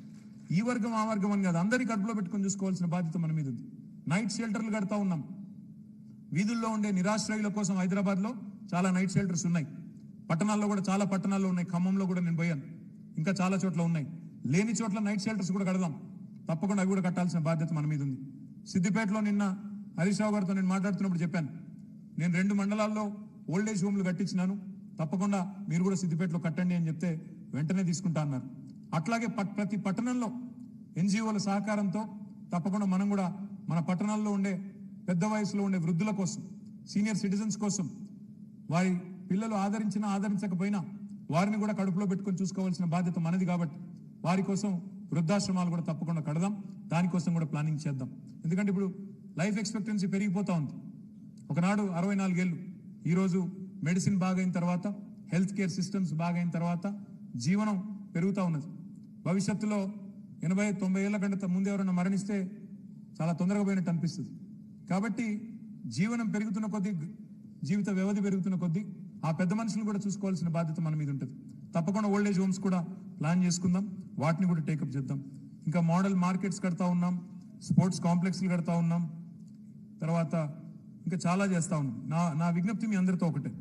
ఈ వర్గం ఆ వర్గం అని కాదు అందరి కడుపులో పెట్టుకొని చూసుకోవాల్సిన బాధ్యత మన మీద ఉంది నైట్ షెల్టర్లు కడతా ఉన్నాం వీధుల్లో ఉండే నిరాశ్రయుల కోసం హైదరాబాద్ లో చాలా నైట్ షెల్టర్స్ ఉన్నాయి పట్టణాల్లో కూడా చాలా పట్టణాల్లో ఉన్నాయి ఖమ్మంలో కూడా నేను పోయాను ఇంకా చాలా చోట్ల ఉన్నాయి లేని చోట్ల నైట్ షెల్టర్స్ కూడా కడదాం తప్పకుండా అవి కూడా కట్టాల్సిన బాధ్యత మన మీద ఉంది సిద్దిపేటలో నిన్న హరీష్ రావు గారితో నేను మాట్లాడుతున్నప్పుడు చెప్పాను నేను రెండు మండలాల్లో ఓల్డేజ్ హోమ్లు కట్టించినాను తప్పకుండా మీరు కూడా సిద్దిపేటలో కట్టండి అని చెప్తే వెంటనే తీసుకుంటా అన్నారు అట్లాగే పట్- ప్రతి పట్టణంలో ఎన్జిఓల సహకారంతో తప్పకుండా మనం కూడా మన పట్టణాల్లో ఉండే పెద్ద వయసులో ఉండే వృద్ధుల కోసం సీనియర్ సిటిజన్స్ కోసం వారి పిల్లలు ఆదరించినా ఆదరించకపోయినా వారిని కూడా కడుపులో పెట్టుకొని చూసుకోవాల్సిన బాధ్యత మనది కాబట్టి వారి కోసం వృద్ధాశ్రమాలు కూడా తప్పకుండా కడదాం దానికోసం కూడా ప్లానింగ్ చేద్దాం ఎందుకంటే ఇప్పుడు లైఫ్ ఎక్స్పెక్టెన్సీ పెరిగిపోతా ఉంది ఒకనాడు అరవై నాలుగేళ్ళు ఈరోజు మెడిసిన్ బాగైన తర్వాత హెల్త్ కేర్ సిస్టమ్స్ బాగైన తర్వాత జీవనం పెరుగుతూ ఉన్నది భవిష్యత్తులో ఎనభై తొంభై ఏళ్ల కంటే ముందు ఎవరైనా మరణిస్తే చాలా తొందరగా పోయినట్టు అనిపిస్తుంది కాబట్టి జీవనం పెరుగుతున్న కొద్దీ జీవిత వ్యవధి పెరుగుతున్న కొద్దీ ఆ పెద్ద మనుషులు కూడా చూసుకోవాల్సిన బాధ్యత మన మీద ఉంటుంది తప్పకుండా ఓల్డ్ ఏజ్ హోమ్స్ కూడా ప్లాన్ చేసుకుందాం వాటిని కూడా టేకప్ చేద్దాం ఇంకా మోడల్ మార్కెట్స్ కడతా ఉన్నాం స్పోర్ట్స్ కాంప్లెక్స్లు కడతా ఉన్నాం తర్వాత ఇంకా చాలా చేస్తా ఉన్నాం నా నా విజ్ఞప్తి మీ అందరితో ఒకటే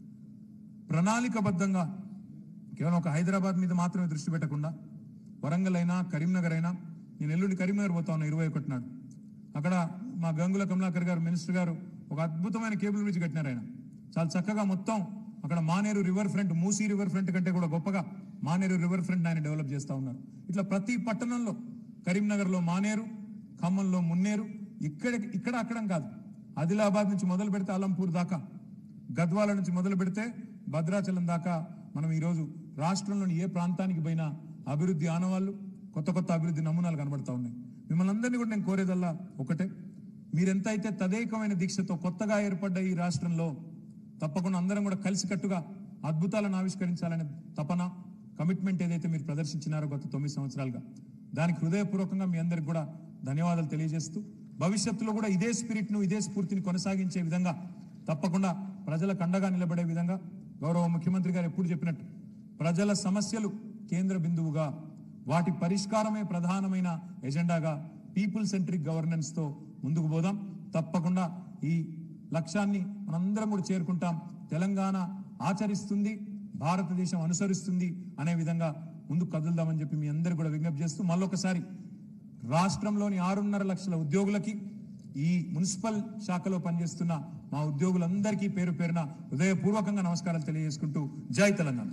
ప్రణాళికబద్ధంగా కేవలం ఒక హైదరాబాద్ మీద మాత్రమే దృష్టి పెట్టకుండా వరంగల్ అయినా కరీంనగర్ అయినా నేను ఎల్లుండి కరీంనగర్ పోతా ఉన్నా ఇరవై ఒకటి నాడు అక్కడ మా గంగుల కమలాకర్ గారు మినిస్టర్ గారు ఒక అద్భుతమైన కేబుల్ బ్రిడ్జ్ కట్టినారు ఆయన చాలా చక్కగా మొత్తం అక్కడ Maneru river front Musi river front కంటే కూడా గొప్పగా మానేరు రివర్ ఫ్రంట్ ఆయన డెవలప్ చేస్తా ఉన్నారు ఇట్లా ప్రతి పట్టణంలో కరీంనగర్లో మానేరు ఖమ్మంలో మున్నేరు ఇక్కడ ఇక్కడ అక్కడం కాదు ఆదిలాబాద్ నుంచి మొదలు పెడితే అలంపూర్ దాకా గద్వాల నుంచి మొదలు పెడితే భద్రాచలం దాకా మనం ఈరోజు రాష్ట్రంలోని ఏ ప్రాంతానికి పోయినా అభివృద్ధి ఆనవాళ్ళు కొత్త కొత్త అభివృద్ధి నమూనాలు కనబడతా ఉన్నాయి మిమ్మల్ని అందరినీ కూడా నేను కోరేదల్లా ఒకటే మీరెంతైతే తదేకమైన దీక్షతో కొత్తగా ఏర్పడ్డ ఈ రాష్ట్రంలో తప్పకుండా అందరం కూడా కలిసికట్టుగా అద్భుతాలను ఆవిష్కరించాలనే తపన కమిట్మెంట్ ఏదైతే మీరు ప్రదర్శించినారో గత తొమ్మిది సంవత్సరాలుగా దానికి హృదయపూర్వకంగా మీ అందరికి కూడా ధన్యవాదాలు తెలియజేస్తూ భవిష్యత్తులో కూడా ఇదే స్పిరిట్ ను ఇదే స్ఫూర్తిని కొనసాగించే విధంగా తప్పకుండా ప్రజలకు అండగా నిలబడే విధంగా గౌరవ ముఖ్యమంత్రి గారు ఎప్పుడు చెప్పినట్టు ప్రజల సమస్యలు కేంద్ర బిందువుగా వాటి పరిష్కారమే ప్రధానమైన ఎజెండాగా పీపుల్ సెంట్రిక్ గవర్నెన్స్ తో ముందుకు పోదాం తప్పకుండా ఈ లక్ష్యాన్ని మనందరం కూడా చేరుకుంటాం తెలంగాణ ఆచరిస్తుంది భారతదేశం అనుసరిస్తుంది అనే విధంగా ముందుకు కదులుదామని చెప్పి మీ అందరు కూడా విజ్ఞప్తి చేస్తూ మళ్ళొకసారి రాష్ట్రంలోని ఆరున్నర లక్షల ఉద్యోగులకి ఈ మున్సిపల్ శాఖలో పనిచేస్తున్న మా ఉద్యోగులందరికీ పేరు పేరున హృదయపూర్వకంగా నమస్కారాలు తెలియజేసుకుంటూ జై తెలంగాణ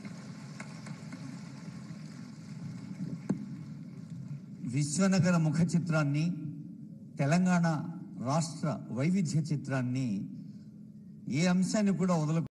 విశ్వనగర ముఖ చిత్రాన్ని తెలంగాణ రాష్ట్ర వైవిధ్య చిత్రాన్ని ఏ అంశాన్ని కూడా వదల